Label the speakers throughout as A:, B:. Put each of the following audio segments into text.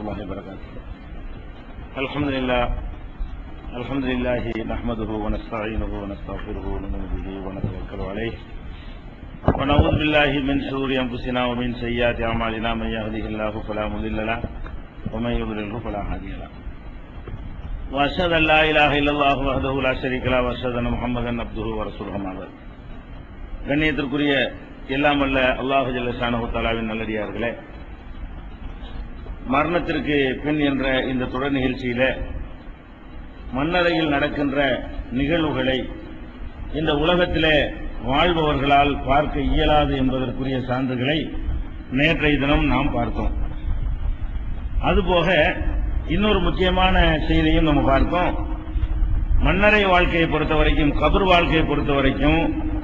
A: الله وبركاته الحمد لله الحمد لله نحمده ونستعينه ونستغفره ونؤمن به ونتوكل عليه ونعوذ بالله من شرور انفسنا ومن سيئات اعمالنا من يهده الله فلا مضل له ومن يضلله فلا هادي له واشهد ان لا اله الا الله وحده لا شريك له واشهد ان محمدا عبده ورسوله ما بعد கண்ணியத்திற்குரிய எல்லாம் வல்ல அல்லாஹு ஜல்லஷானஹு தஆலாவின் நல்லடியார்களே மரணத்திற்கு பின் என்ற இந்த தொடர் நிகழ்ச்சியில மன்னரையில் நடக்கின்ற நிகழ்வுகளை இந்த உலகத்திலே வாழ்பவர்களால் பார்க்க இயலாது என்பதற்குரிய சான்றுகளை நேற்றைய தினம் நாம் பார்த்தோம் அதுபோக இன்னொரு முக்கியமான செய்தியும் நம்ம பார்த்தோம் மன்னரை வாழ்க்கையை பொறுத்த வரைக்கும் கபர் வாழ்க்கையை பொறுத்த வரைக்கும்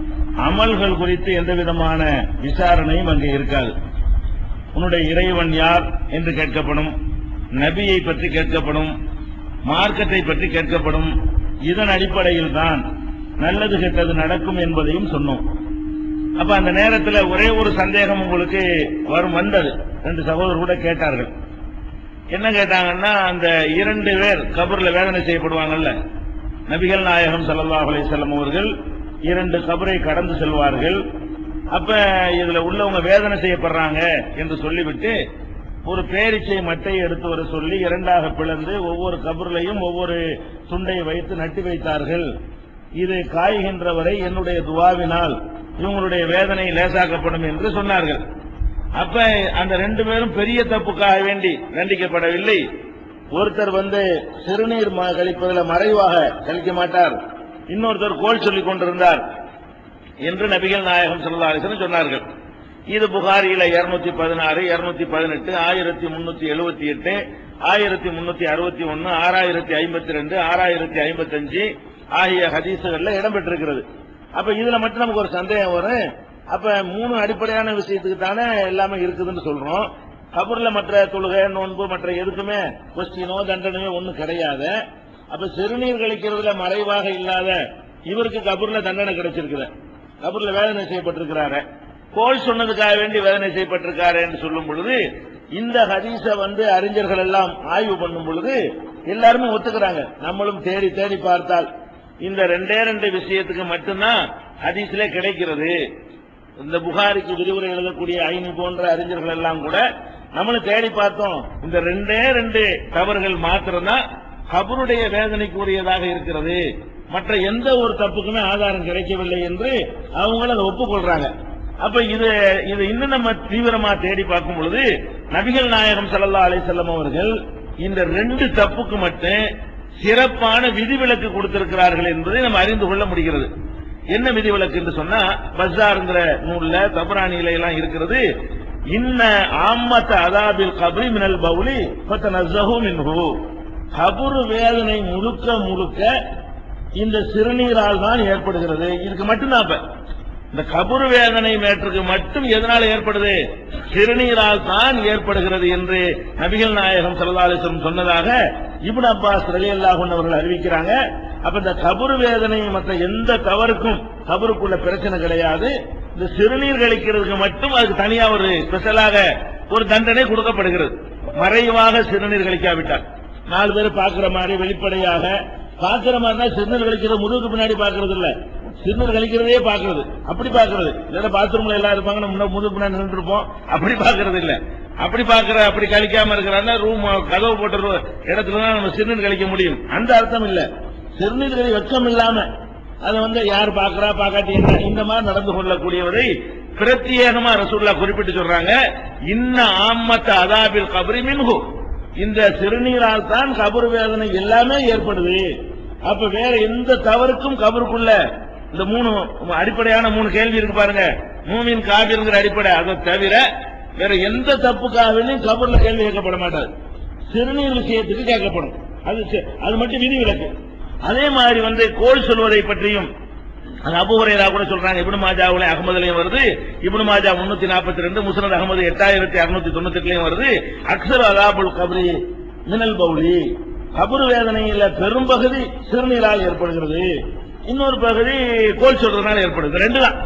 A: அமல்கள் குறித்து எந்த விதமான விசாரணையும் அங்கே இருக்காது உன்னுடைய இறைவன் யார் என்று கேட்கப்படும் நபியை பற்றி கேட்கப்படும் மார்க்கத்தை பற்றி கேட்கப்படும் இதன் அடிப்படையில் தான் நல்லது கெட்டது நடக்கும் என்பதையும் சொன்னோம் அப்ப அந்த நேரத்தில் ஒரே ஒரு சந்தேகம் உங்களுக்கு வரும் வந்தது ரெண்டு சகோதரர் கூட கேட்டார்கள் என்ன கேட்டாங்கன்னா அந்த இரண்டு பேர் கபர்ல வேதனை செய்யப்படுவாங்கல்ல நபிகள் நாயகம் ஸல்லல்லாஹு அலைஹி வஸல்லம் அவர்கள் இரண்டு கபரை கடந்து செல்வார்கள் அப்ப இதுல உள்ளவங்க வேதனை செய்யப்படுறாங்க என்று சொல்லிவிட்டு ஒரு பேரிச்சை மட்டையை எடுத்து வர சொல்லி இரண்டாக பிளந்து ஒவ்வொரு கபர்லையும் ஒவ்வொரு துண்டை வைத்து நட்டி வைத்தார்கள் இது காய்கின்ற வரை என்னுடைய துவாவினால் இவங்களுடைய வேதனை லேசாக்கப்படும் என்று சொன்னார்கள் அப்ப அந்த ரெண்டு பேரும் பெரிய தப்புக்காக வேண்டி தண்டிக்கப்படவில்லை ஒருத்தர் வந்து சிறுநீர் ம- கழிப்பதில் மறைவாக கழிக்க மாட்டார் இன்னொருத்தர் கோல் சொல்லிக் கொண்டிருந்தார் என்று நபிகள் நாயகம் ஸல்லல்லாஹு அலைஹி வஸல்லம் சொன்னார்கள் இது புகாரியில 216 பதினாறு இருநூத்தி பதினெட்டு ஆயிரத்தி முன்னூத்தி எழுபத்தி எட்டு ஆயிரத்தி முன்னூத்தி அறுபத்தி ஒன்னு ஆறாயிரத்தி ஐம்பத்தி ரெண்டு ஆறாயிரத்தி ஐம்பத்தி அஞ்சு ஆகிய ஹதீசுகள்ல இடம்பெற்றிருக்கிறது அப்ப இதுல மட்டும் நமக்கு ஒரு சந்தேகம் வரும் அப்ப மூணு அடிப்படையான விஷயத்துக்கு தானே எல்லாமே இருக்குதுன்னு சொல்றோம் கபர்ல மற்ற தொழுகை நோன்பு மற்ற எதுக்குமே கொஸ்டினோ தண்டனையோ ஒண்ணும் கிடையாது அப்ப சிறுநீர் கழிக்கிறதுல மறைவாக இல்லாத இவருக்கு கபூர்ல தண்டனை கிடைச்சிருக்குது கபூர்ல வேதனை செய்யப்பட்டிருக்கிறாரு கோல் சொன்னதுக்காக வேண்டி வேதனை செய்யப்பட்டிருக்காரு என்று சொல்லும் பொழுது இந்த ஹதீஸ வந்து அறிஞர்கள் எல்லாம் ஆய்வு பண்ணும் பொழுது எல்லாருமே ஒத்துக்கிறாங்க நம்மளும் தேடி தேடி பார்த்தால் இந்த ரெண்டே ரெண்டு விஷயத்துக்கு மட்டும்தான் ஹதீஸ்ல கிடைக்கிறது இந்த புகாரிக்கு விரிவுரை எழுதக்கூடிய ஐநூறு போன்ற அறிஞர்கள் எல்லாம் கூட நம்மளும் தேடி பார்த்தோம் இந்த ரெண்டே ரெண்டு தவறுகள் மாத்திரம்தான் கபருடைய வேதனைக்குரியதாக இருக்கிறது மற்ற எந்த ஒரு தப்புக்குமே ஆதாரம் கிடைக்கவில்லை என்று அவங்களும் அதை ஒப்புக்கொள்றாங்க அப்ப இது இது இன்னும் நம்ம தீவிரமா தேடி பார்க்கும் பொழுது நபிகள் நாயகம் ஸல்லல்லாஹு அலைஹி வஸல்லம் அவர்கள் இந்த ரெண்டு தப்புக்கு மட்டும் சிறப்பான விதிவிலக்கு கொடுத்திருக்கிறார்கள் என்பதை நம்ம அறிந்து கொள்ள முடிகிறது என்ன விதிவிலக்கு என்று சொன்னா பஸார்ங்கிற நூல்ல தபரானியில எல்லாம் இருக்கிறது இன்ன ஆம்மத்த அதாபில் கபரி மினல் பவுலி ஃபத்தனஸ்ஸஹு மின்ஹு கபுரு வேதனை முழுக்க முழுக்க இந்த சிறுநீரால் தான் ஏற்படுகிறது இதுக்கு மட்டும்தான் அப்ப இந்த கபுரு வேதனை மேற்றுக்கு மட்டும் எதனால் ஏற்படுது சிறுநீரால் தான் ஏற்படுகிறது என்று நபிகள் நாயகம் ஸல்லல்லாஹு அலைஹி வஸல்லம் சொன்னதாக இப்னு அப்பாஸ் ரலியல்லாஹு அன்ஹு அவர்கள் அறிவிக்கிறாங்க அப்ப இந்த கபுரு வேதனை மற்ற எந்த தவறுக்கும் கபருக்குள்ள பிரச்சனை கிடையாது இந்த சிறுநீர் கழிக்கிறதுக்கு மட்டும் அதுக்கு தனியா ஒரு ஸ்பெஷலாக ஒரு தண்டனை கொடுக்கப்படுகிறது மறைவாக சிறுநீர் கழிக்காவிட்டால் நாலு பேர் பாக்குற மாதிரி வெளிப்படையாக பாக்குற மாதிரினா சிறுநீர் கழிக்கிறது முதுகுக்கு பின்னாடி பாக்குறது இல்ல சிறுநீர் கழிக்கிறதே பாக்குறது அப்படி பாக்குறது இல்லைன்னா பாத்ரூம்ல எல்லாம் இருப்பாங்க நம்ம முதுகு பின்னாடி நின்று இருப்போம் அப்படி பாக்குறது இல்ல அப்படி பாக்குற அப்படி கழிக்காம இருக்கிறாங்க ரூம் கதவு போட்ட ரூ- இடத்துல தான் நம்ம சிறுநீர் கழிக்க முடியும் அந்த அர்த்தம் இல்ல சிறுநீர் கழி வெக்கம் இல்லாம அதை வந்து யார் பாக்குறா பாக்காட்டி என்ன இந்த மாதிரி நடந்து கொள்ளக்கூடியவரை பிரத்யேகமா ரசூல்லா குறிப்பிட்டு சொல்றாங்க இன்ன ஆம்மத்த அதாபில் கபரி மின்ஹு இந்த சிறுநீரால் தான் கபர் வேதனை எல்லாமே ஏற்படுது அப்ப வேற எந்த தவறுக்கும் கபருக்குள்ள இந்த மூணு அடிப்படையான மூணு கேள்வி இருக்கு பாருங்க மூமின் காபிருங்கிற அடிப்படை அதை தவிர வேற எந்த தப்புக்காகவும் கபர்ல கேள்வி கேட்கப்பட மாட்டாது சிறுநீர் விஷயத்துக்கு கேட்கப்படும் அது சி- அது மட்டும் விதிவிலக்கு அதே மாதிரி வந்து கோல் சொல்வதை பற்றியும் அது அபு ஹுரைரா கூட சொல்றாங்க இப்னு மாஜாவுல அகமதுலயும் வருது இப்னு மாஜா முன்னூத்தி நாற்பத்தி ரெண்டு முஸ்னத் அகமது எட்டாயிரத்தி அறுநூத்தி தொண்ணூத்தி எட்டுலயும் வருது அக்சர் அதாபுல் கபரி மினல் பவுலி கபரு வேதனையில பெரும்பகுதி சிறுநீரால் ஏற்படுகிறது இன்னொரு பகுதி கோல் சொல்றதுனால ஏற்படுது ரெண்டு தான்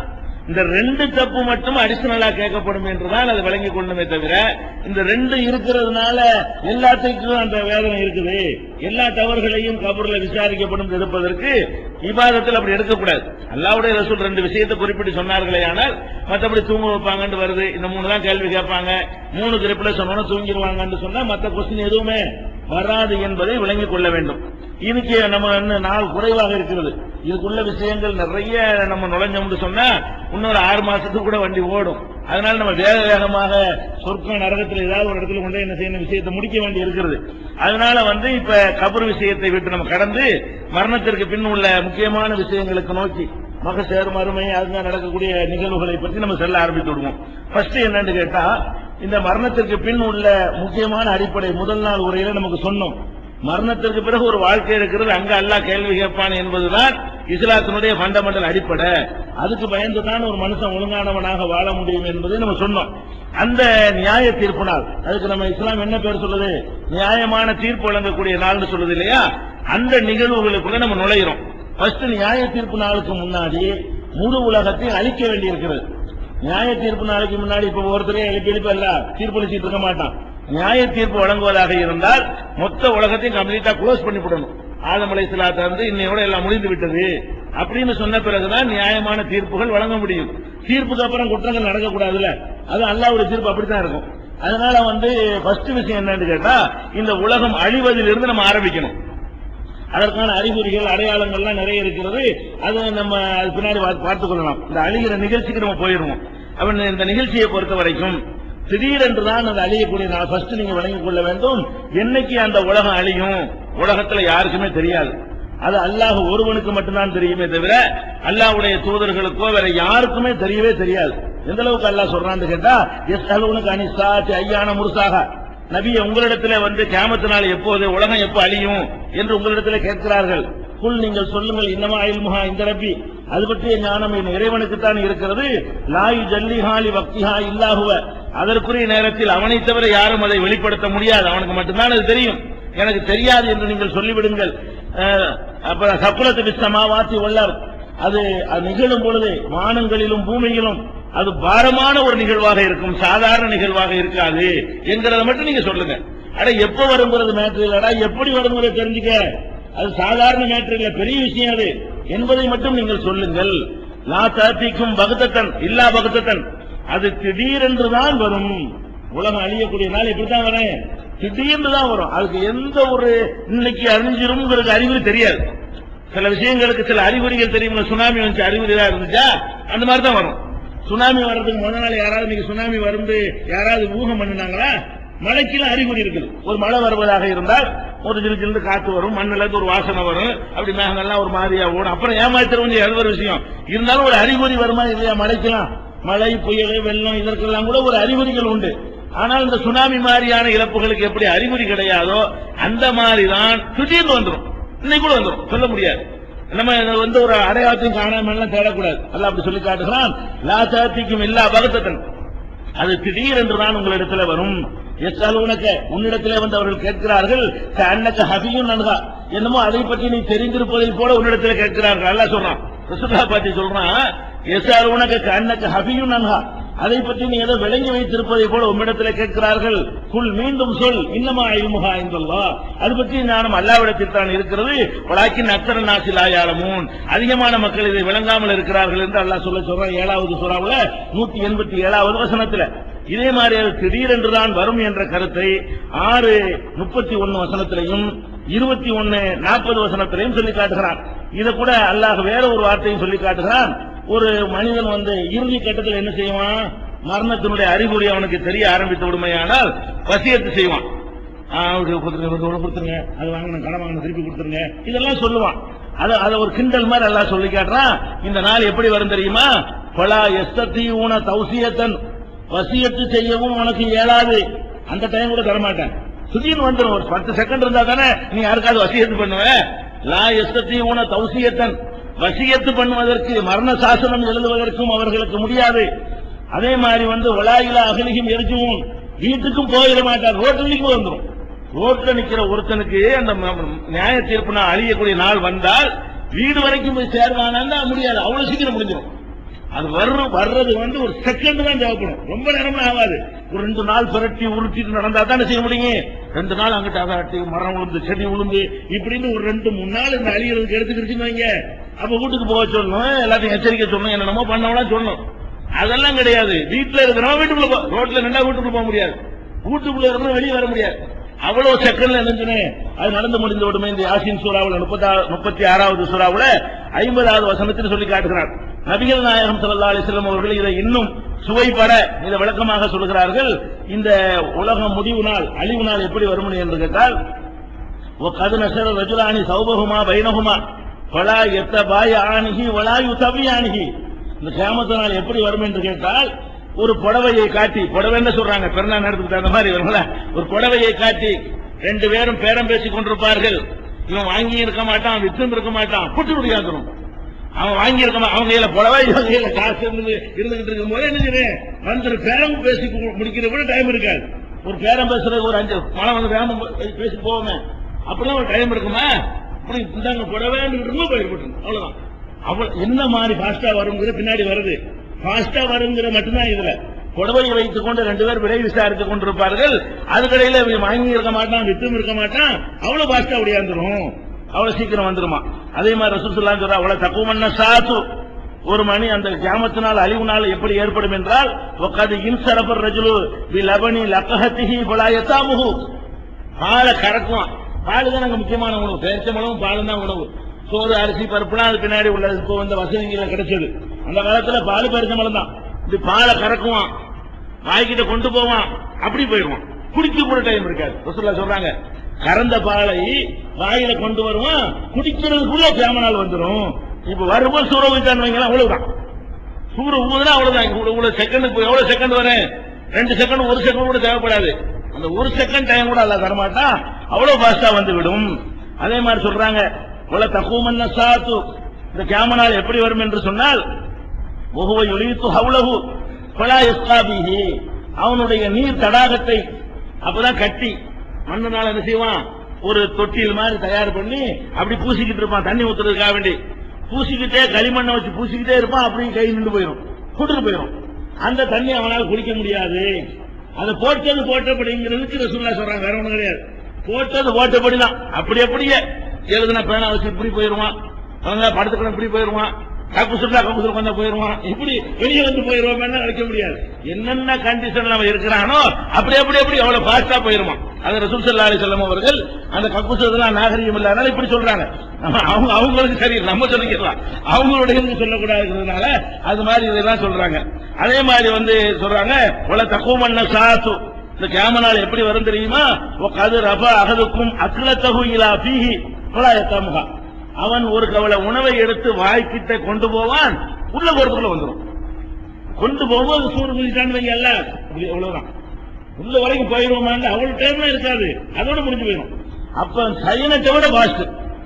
A: இந்த ரெண்டு தப்பு மட்டும் அடிஷனலா கேட்கப்படும் என்றுதான் அது விளங்கிக் கொள்ளணுமே தவிர இந்த ரெண்டு இருக்கிறதுனால எல்லாத்துக்கும் அந்த வேதனை இருக்குது எல்லா தவறுகளையும் கபூர்ல விசாரிக்கப்படும் இருப்பதற்கு விவாதத்தில் அப்படி எடுக்கக்கூடாது அல்லாவுடைய ரசூல் ரெண்டு விஷயத்தை குறிப்பிட்டு சொன்னார்களே ஆனால் மற்றபடி தூங்க வைப்பாங்கன்னு வருது இந்த மூணு தான் கேள்வி கேட்பாங்க மூணு கிரிப்பில் சொன்னோன்னா தூங்கிடுவாங்கன்னு சொன்னா மற்ற கொஸ்டின் எதுவுமே வராது என்பதை விளங்கிக் கொள்ள வேண்டும் இதுக்கு நம்ம இன்னும் நாள் குறைவாக இருக்கிறது இதுக்குள்ள விஷயங்கள் நிறைய நம்ம நுழைஞ்சோம்னு சொன்னா இன்னொரு ஆறு மாசத்துக்கு கூட வண்டி ஓடும் அதனால நம்ம வேக வேகமாக சொர்க்க நரகத்தில் ஏதாவது ஒரு இடத்துல கொண்டு என்ன செய்யணும் விஷயத்தை முடிக்க வேண்டி இருக்கிறது அதனால வந்து இப்ப கபர் விஷயத்தை விட்டு நம்ம கடந்து மரணத்திற்கு பின் உள்ள முக்கியமான விஷயங்களுக்கு நோக்கி மகசேர் மறுமை அதுதான் நடக்கக்கூடிய நிகழ்வுகளை பற்றி நம்ம செல்ல ஆரம்பித்து விடுவோம் ஃபர்ஸ்ட் என்னன்னு கேட்டா இந்த மரணத்திற்கு பின் உள்ள முக்கியமான அடிப்படை முதல் நாள் உரையில நமக்கு சொன்னோம் மரணத்திற்கு பிறகு ஒரு வாழ்க்கை இருக்கிறது அங்க அல்லாஹ் கேள்வி கேட்பான் என்பதுதான் இஸ்லாத்தினுடைய ஃபண்டமெண்டல் அடிப்படை அதுக்கு பயந்துதான் ஒரு மனுஷன் ஒழுங்கானவனாக வாழ முடியும் என்பதை நம்ம சொன்னோம் அந்த நியாய தீர்ப்பு நாள் அதுக்கு நம்ம இஸ்லாம் என்ன பேர் சொல்லுது நியாயமான தீர்ப்பு வழங்கக்கூடிய நாள்னு சொல்லுது இல்லையா அந்த நிகழ்வுகளுக்குள்ள நம்ம நுழைகிறோம் ஃபர்ஸ்ட் நியாய தீர்ப்பு நாளுக்கு முன்னாடி முழு உலகத்தை அழிக்க வேண்டியிருக்கிறது நியாய தீர்ப்பு நாளைக்கு முன்னாடி இப்ப ஒருத்தரையும் எழுப்பி எழுப்பி அல்ல தீர்ப்பளிச்சிட்டு இருக்க மாட்டான் நியாய தீர்ப்பு வழங்குவதாக இருந்தால் மொத்த உலகத்தையும் கம்ப்ளீட்டா க்ளோஸ் பண்ணிவிடணும் ஆதமலை சிலாத்த வந்து இன்னையோட எல்லாம் முடிந்து விட்டது அப்படின்னு சொன்ன பிறகுதான் நியாயமான தீர்ப்புகள் வழங்க முடியும் தீர்ப்புக்கு அப்புறம் குற்றங்கள் நடக்கக்கூடாதுல்ல அது அல்லாவுடைய தீர்ப்பு அப்படித்தான் இருக்கும் அதனால வந்து ஃபர்ஸ்ட் விஷயம் என்னன்னு கேட்டா இந்த உலகம் அழிவதிலிருந்து நம்ம ஆரம்பிக்கணும் அதற்கான அறிகுறிகள் அடையாளங்கள்லாம் நிறைய இருக்கிறது அது நம்ம அது பின்னாடி பார்த்துக் கொள்ளலாம் இந்த அழிகிற நிகழ்ச்சிக்கு நம்ம போயிடுவோம் அவன் இந்த நிகழ்ச்சியை பொறுத்த வரைக்கும் திடீரென்று தான் அது அழியக்கூடிய நாள் ஃபர்ஸ்ட் நீங்க வழங்கிக் கொள்ள வேண்டும் என்னைக்கு அந்த உலகம் அழியும் உலகத்துல யாருக்குமே தெரியாது அது அல்லாஹ் ஒருவனுக்கு மட்டும்தான் தெரியுமே தவிர அல்லாஹ்வுடைய தூதர்களுக்கோ வேற யாருக்குமே தெரியவே தெரியாது எந்த அளவுக்கு அல்லாஹ் சொல்றான்னு கேட்டா எஸ் அளவுனுக்கு அனிசாச்சு ஐயான முருசாக நபியை உங்களிடத்துல வந்து கேமத்து நாள் எப்போது உலகம் எப்போ அழியும் என்று உங்களிடத்துல கேட்கிறார்கள் குல் நீங்கள் சொல்லுங்கள் இன்னமா அயில்முகா இந்த ரப்பி அது பற்றிய ஞானம் என் இறைவனுக்குத்தான் இருக்கிறது லாயு ஜல்லிஹாலி பக்திஹா இல்லாகுவ அதற்குரிய நேரத்தில் அவனை தவிர யாரும் அதை வெளிப்படுத்த முடியாது அவனுக்கு மட்டும்தான் அது தெரியும் எனக்கு தெரியாது என்று நீங்கள் சொல்லிவிடுங்கள் அஹ், அப்புறம் சப்புலத்து விஸ்தமா வாத்தி உள்ளார் அது அது நிகழும் பொழுது வானங்களிலும் பூமியிலும் அது பாரமான ஒரு நிகழ்வாக இருக்கும் சாதாரண நிகழ்வாக இருக்காது என்கிறத மட்டும் நீங்க சொல்லுங்க அட எப்ப வருங்கிறது மேட்ரு இல்லடா எப்படி வருங்கிறத தெரிஞ்சுக்க அது சாதாரண மேட்ரு இல்ல பெரிய விஷயம் அது என்பதை மட்டும் நீங்கள் சொல்லுங்கள் லா தாத்திக்கும் பகுத்தத்தன் இல்லா பகுத்தத்தன் அது திடீரென்று தான் வரும் உலகம் அழியக்கூடிய நாள் இப்படித்தான் வரேன் திடீர்னு தான் வரும் அதுக்கு எந்த ஒரு இன்னைக்கு அழிஞ்சிரும்ங்கிறது அறிகுறி தெரியாது சில விஷயங்களுக்கு சில அறிகுறிகள் தெரியும் சுனாமி வந்துச்சு அறிகுறி தான் இருந்துச்சா அந்த மாதிரி தான் வரும் சுனாமி வர்றதுக்கு முத நாள் யாராவது இன்னைக்கு சுனாமி வந்து யாராவது ஊகம் பண்ணினாங்களா மழைக்கெல்லாம் அறிகுறி இருக்குது ஒரு மழை வருவதாக இருந்தால் ஒரு ஜில் ஜில்லு காத்து வரும் மண்ணுல இருந்து ஒரு வாசனை வரும் அப்படி மேகங்கள்லாம் ஒரு மாதிரியா ஓடும் அப்புறம் ஏமாத்திர அது ஒரு விஷயம் இருந்தாலும் ஒரு அறிகுறி வருமா இல்லையா மழைக்கெல்லாம் மழை புயல் வெள்ளம் இதற்கெல்லாம் கூட ஒரு அறிகுறிகள் உண்டு ஆனால் இந்த சுனாமி மாதிரியான இழப்புகளுக்கு எப்படி அறிகுறி கிடையாதோ அந்த மாதிரி தான் திடீர்னு வந்துடும் இன்னைக்கு கூட வந்துடும் சொல்ல முடியாது நம்ம இதை வந்து ஒரு அடையாளத்தையும் காணாம எல்லாம் தேடக்கூடாது அல்ல அப்படி சொல்லி காட்டுகிறான் லா சாத்திக்கும் இல்லா பகத்தன் அது திடீரென்று தான் உங்களிடத்துல வரும் எஸ்ஆல் உனக்கு உன்னிடத்திலே வந்து அவர்கள் கேட்கிறார்கள் அன்னக்க ஹபியும் நன்கா என்னமோ அதை பற்றி நீ தெரிந்திருப்பதை போல உன்னிடத்துல கேட்கிறார்கள் அல்ல சொல்றான் ரசுல்லா பத்தி சொல்றான் எஸ்ஆல் உனக்கு அன்னக்க ஹபியும் நன்கா அதை பற்றி நீ ஏதோ விளங்கி வைத்திருப்பதை போல உம்மிடத்துல கேட்கிறார்கள் குல் மீண்டும் சொல் இன்னமா ஐமுகா என்பல்லா அது பற்றி ஞானம் அல்லாவிடத்தில் தான் இருக்கிறது வழக்கின் அத்தர நாசில் ஆயாளமும் அதிகமான மக்கள் இதை விளங்காமல் இருக்கிறார்கள் என்று அல்லாஹ் சொல்ல சொல்றான் ஏழாவது சுறாவுல நூத்தி எண்பத்தி ஏழாவது வசனத்துல இதே மாதிரி அது திடீரென்று தான் வரும் என்ற கருத்தை ஆறு முப்பத்தி ஒன்னு வசனத்திலையும் இருபத்தி ஒன்னு நாற்பது வசனத்திலையும் சொல்லி காட்டுகிறான் இதை கூட அல்லாஹ் வேற ஒரு வார்த்தையும் சொல்லி காட்டுகிறான் ஒரு மனிதன் வந்து இறுதி கட்டத்தில் என்ன செய்வான் மரணத்தினுடைய அறிகுறி அவனுக்கு தெரிய ஆரம்பித்து விடுமையானால் வசியத்து செய்வான் ஆ, அவருக்கு கொடுத்துருங்க இவருக்கு இவ்வளவு கொடுத்துருங்க அது வாங்கணும் கடன் வாங்கணும் திருப்பி கொடுத்துருங்க இதெல்லாம் சொல்லுவான் அதை அதை ஒரு கிண்டல் மாதிரி எல்லாம் சொல்லி காட்டுறான் இந்த நாள் எப்படி வரும் தெரியுமா பலா எஸ்தத்தி ஊன தௌசியத்தன் வசியத்து செய்யவும் உனக்கு இயலாது அந்த டைம் கூட தரமாட்டேன் திடீர்னு வந்துடும் ஒரு பத்து செகண்ட் இருந்தா தானே நீ யாருக்காவது வசியத்து பண்ணுவ லா எஸ்தத்தி ஊன தௌசியத்தன் வசியத்து பண்ணுவதற்கு மரண சாசனம் எழுதுவதற்கும் அவர்களுக்கு முடியாது அதே மாதிரி வந்து வலாயில அகலிகும் எரிச்சுவும் வீட்டுக்கும் போயிட மாட்டார் ரோட்டிலையும் வந்துடும் ரோட்ல நிக்கிற ஒருத்தனுக்கு அந்த ம- ம- நியாய தீர்ப்பு நாள் அழியக்கூடிய நாள் வந்தால் வீடு வரைக்கும் போய் சேர்வானா முடியாது அவ்வளவு சீக்கிரம் முடிஞ்சிடும் அது வர்ற வர்றது வந்து ஒரு செகண்ட் தான் தேவைப்படும் ரொம்ப நேரம்லாம் ஆகாது ஒரு ரெண்டு நாள் புரட்டி உருட்டிட்டு நடந்தா தானே செய்ய முடியும் ரெண்டு நாள் அங்கிட்ட அதாட்டி மரம் விழுந்து செடி விழுந்து இப்படின்னு ஒரு ரெண்டு மூணு நாள் இந்த அழிகிறதுக்கு எடுத்துக்கிடுச்சுன்னு வைங்க அப்ப வீட்டுக்கு போக சொல்லணும் எல்லாத்தையும் எச்சரிக்கை சொல்லணும் என்னென்னமோ பண்ணவனா சொல்லணும் அதெல்லாம் கிடையாது வீட்டுல இருக்கிறவன் வீட்டுக்குள்ள போ ரோட்ல நின்றா வீட்டுக்குள்ள போக முடியாது வீட்டுக்குள்ள இருக்கிறவன் வெளியே வர முடியாது அவ்வளவு செகண்ட்ல நினைச்சுனே அது நடந்து முடிந்த உடனே இந்த யாசின் சூறாவுல முப்பத்தி முப்பத்தி ஆறாவது சூறாவுல ஐம்பதாவது வசனத்தில் சொல்லி காட்டுகிறார் நபிகள் நாயகம் ஸல்லல்லாஹு அலைஹி வஸல்லம் அவர்கள் இதை இன்னும் சுவைபட இதை விளக்கமாக சொல்கிறார்கள் இந்த உலகம் முடிவு நாள் அழிவு நாள் எப்படி வரும் என்று கேட்டால் وقد نشر رجلان ثوبهما بينهما فلا يتبايعانه ولا يتبيانه இந்த கியாமத்து நாள் எப்படி வரும் என்று கேட்டால் ஒரு புடவையை காட்டி புடவைன்னு சொல்றாங்க பிறந்தா நேரத்துக்கு தகுந்த மாதிரி வரும்ல ஒரு புடவையை காட்டி ரெண்டு பேரும் பேரம் பேசிக் கொண்டிருப்பார்கள் இவன் வாங்கி இருக்க மாட்டான் வித்து இருக்க மாட்டான் புட்டு முடியாதுரும் அவன் வாங்கி இருக்க மா- அவங்க கையில புடவை இவங்க கையில காசு இருந்து இருந்துகிட்டு இருக்கும் போது என்ன செய்யறேன் வந்து பேரம் பேசி கு- முடிக்கிற கூட டைம் இருக்காது ஒரு பேரம் பேசுறதுக்கு ஒரு அஞ்சு மழை வந்து வேகம் பேசி போவோமே அப்படிலாம் ஒரு டைம் இருக்குமா அப்படி இந்தாங்க புடவைன்னு ரொம்ப போயிட்டு அவ்வளவுதான் அவ்வளவு என்ன மாதிரி ஃபாஸ்டா வருங்கிற பின்னாடி வருது ஃபாஸ்டா வருங்கிற மட்டும்தான் இதுல புடவையை வைத்துக் கொண்டு ரெண்டு பேர் விலை விசாரித்துக் கொண்டிருப்பார்கள் அதுக்கடையில இவன் வாங்கி இருக்க மாட்டான் வித்தும் இருக்க மாட்டான் அவ்வளவு ஃபாஸ்டா ஒடியாந்துரும் அவ்வளவு சீக்கிரம் வந்துருமா அதே மாதிரி ரசூசுல்லா சொல்றா அவ்வளவு தக்குவண்ண சாத்து ஒரு மணி அந்த கியாமத்தினால் அழிவு நாள் எப்படி ஏற்படும் என்றால் ஒக்காது இன்சரபர் ரஜுலு வி லபனி லக்கஹத்திஹி பலாயத்தாமுஹு பாலை கறக்குவான் பால் தான் நாங்க முக்கியமான உணவு பேரிச்சம்பழமும் பாலும் தான் உணவு சோறு அரிசி பருப்புலாம் அது பின்னாடி உள்ள இப்போ வந்த வசதிகளை கிடைச்சது அந்த காலத்துல பால் பேரிச்சம்பழம் தான் இப்படி பாலை கறக்குவான் வாய்க்கிட்ட கொண்டு போவான் அப்படி போயிடுவான் குடிக்க கூட டைம் இருக்காது ரசூல்லா சொல்றாங்க கறந்த பாலை வாயில கொண்டு வருவான் குடிக்கிறதுக்குள்ள கேமனால் வந்துரும் இப்ப வரும்போது சூற வைத்தான் வைங்களா அவ்வளவுதான் சூற ஊதுனா அவ்வளவுதான் இவ்வளவு இவ்வளவு செகண்டுக்கு எவ்வளவு செகண்ட் வரும் ரெண்டு செகண்ட் ஒரு செகண்ட் கூட தேவைப்படாது அந்த ஒரு செகண்ட் டைம் கூட அல்ல தரமாட்டான் அவ்வளவு ஃபாஸ்டா வந்து விடும் அதே மாதிரி சொல்றாங்க உல தகுமன்ன சாத்து இந்த கேமனால் எப்படி வரும் என்று சொன்னால் ஒகுவ யுலித்து ஹவுலகு பலா எஸ்காபிஹி அவனுடைய நீர் தடாகத்தை அப்பதான் கட்டி மண்ணனால என்ன செய்வான் ஒரு தொட்டில் மாதிரி தயார் பண்ணி அப்படி பூசிக்கிட்டு இருப்பான் தண்ணி ஊத்துறதுக்காக வேண்டி பூசிக்கிட்டே களிமண்ணை வச்சு பூசிக்கிட்டே இருப்பான் அப்படியே கை நின்று போயிடும் கூட்டுட்டு போயிடும் அந்த தண்ணி அவனால் குடிக்க முடியாது அதை போட்டது போட்டபடிங்கிறதுக்கு ரசூல்லா சொல்றாங்க வேற ஒண்ணும் கிடையாது போட்டது போட்டபடிதான் அப்படி அப்படியே எழுதுன பேனா வச்சு இப்படி போயிருவான் அவங்க படத்துக்குள்ள இப்படி போயிருவான் கப்பு சுட்டா கப்பு சுட்டு வந்தா போயிருவான் இப்படி வெளியே வந்து போயிருவான் நினைக்க முடியாது என்னென்ன கண்டிஷன்ல அவன் இருக்கிறானோ அப்படி அப்படி அப்படி அவ்வளவு ஃபாஸ்டா போயிருவான் அது ரசூல் சல்லா அலி செல்லம் அவர்கள் அந்த கப்பு சுடுறதுலாம் நாகரிகம் இல்லாதனால இப்படி சொல்றாங்க அவங்க அவங்களுக்கு சரி நம்ம சொல்லிக்கலாம் அவங்களுடைய இருந்து சொல்லக்கூடாதுங்கிறதுனால அது மாதிரி இதெல்லாம் சொல்றாங்க அதே மாதிரி வந்து சொல்றாங்க உல தக்குவண்ண சாத்து இந்த கேமனால் எப்படி வரும் தெரியுமா கது ரப அகதுக்கும் அக்லத்தகு இலா பீஹி எத்தாமுகா அவன் ஒரு கவலை உணவை எடுத்து வாய்க்கிட்ட கொண்டு போவான் உள்ள போறதுக்குள்ள வந்துடும் கொண்டு போகும்போது சூடு குதிச்சான்னு வைங்க எல்லாம் அப்படி அவ்வளவுதான் உள்ள வரைக்கும் போயிருவோமான்னு அவ்வளவு டைம்ல இருக்காது அதோட முடிஞ்சு போயிடும் அப்ப சைனத்தை விட பாஸ்ட்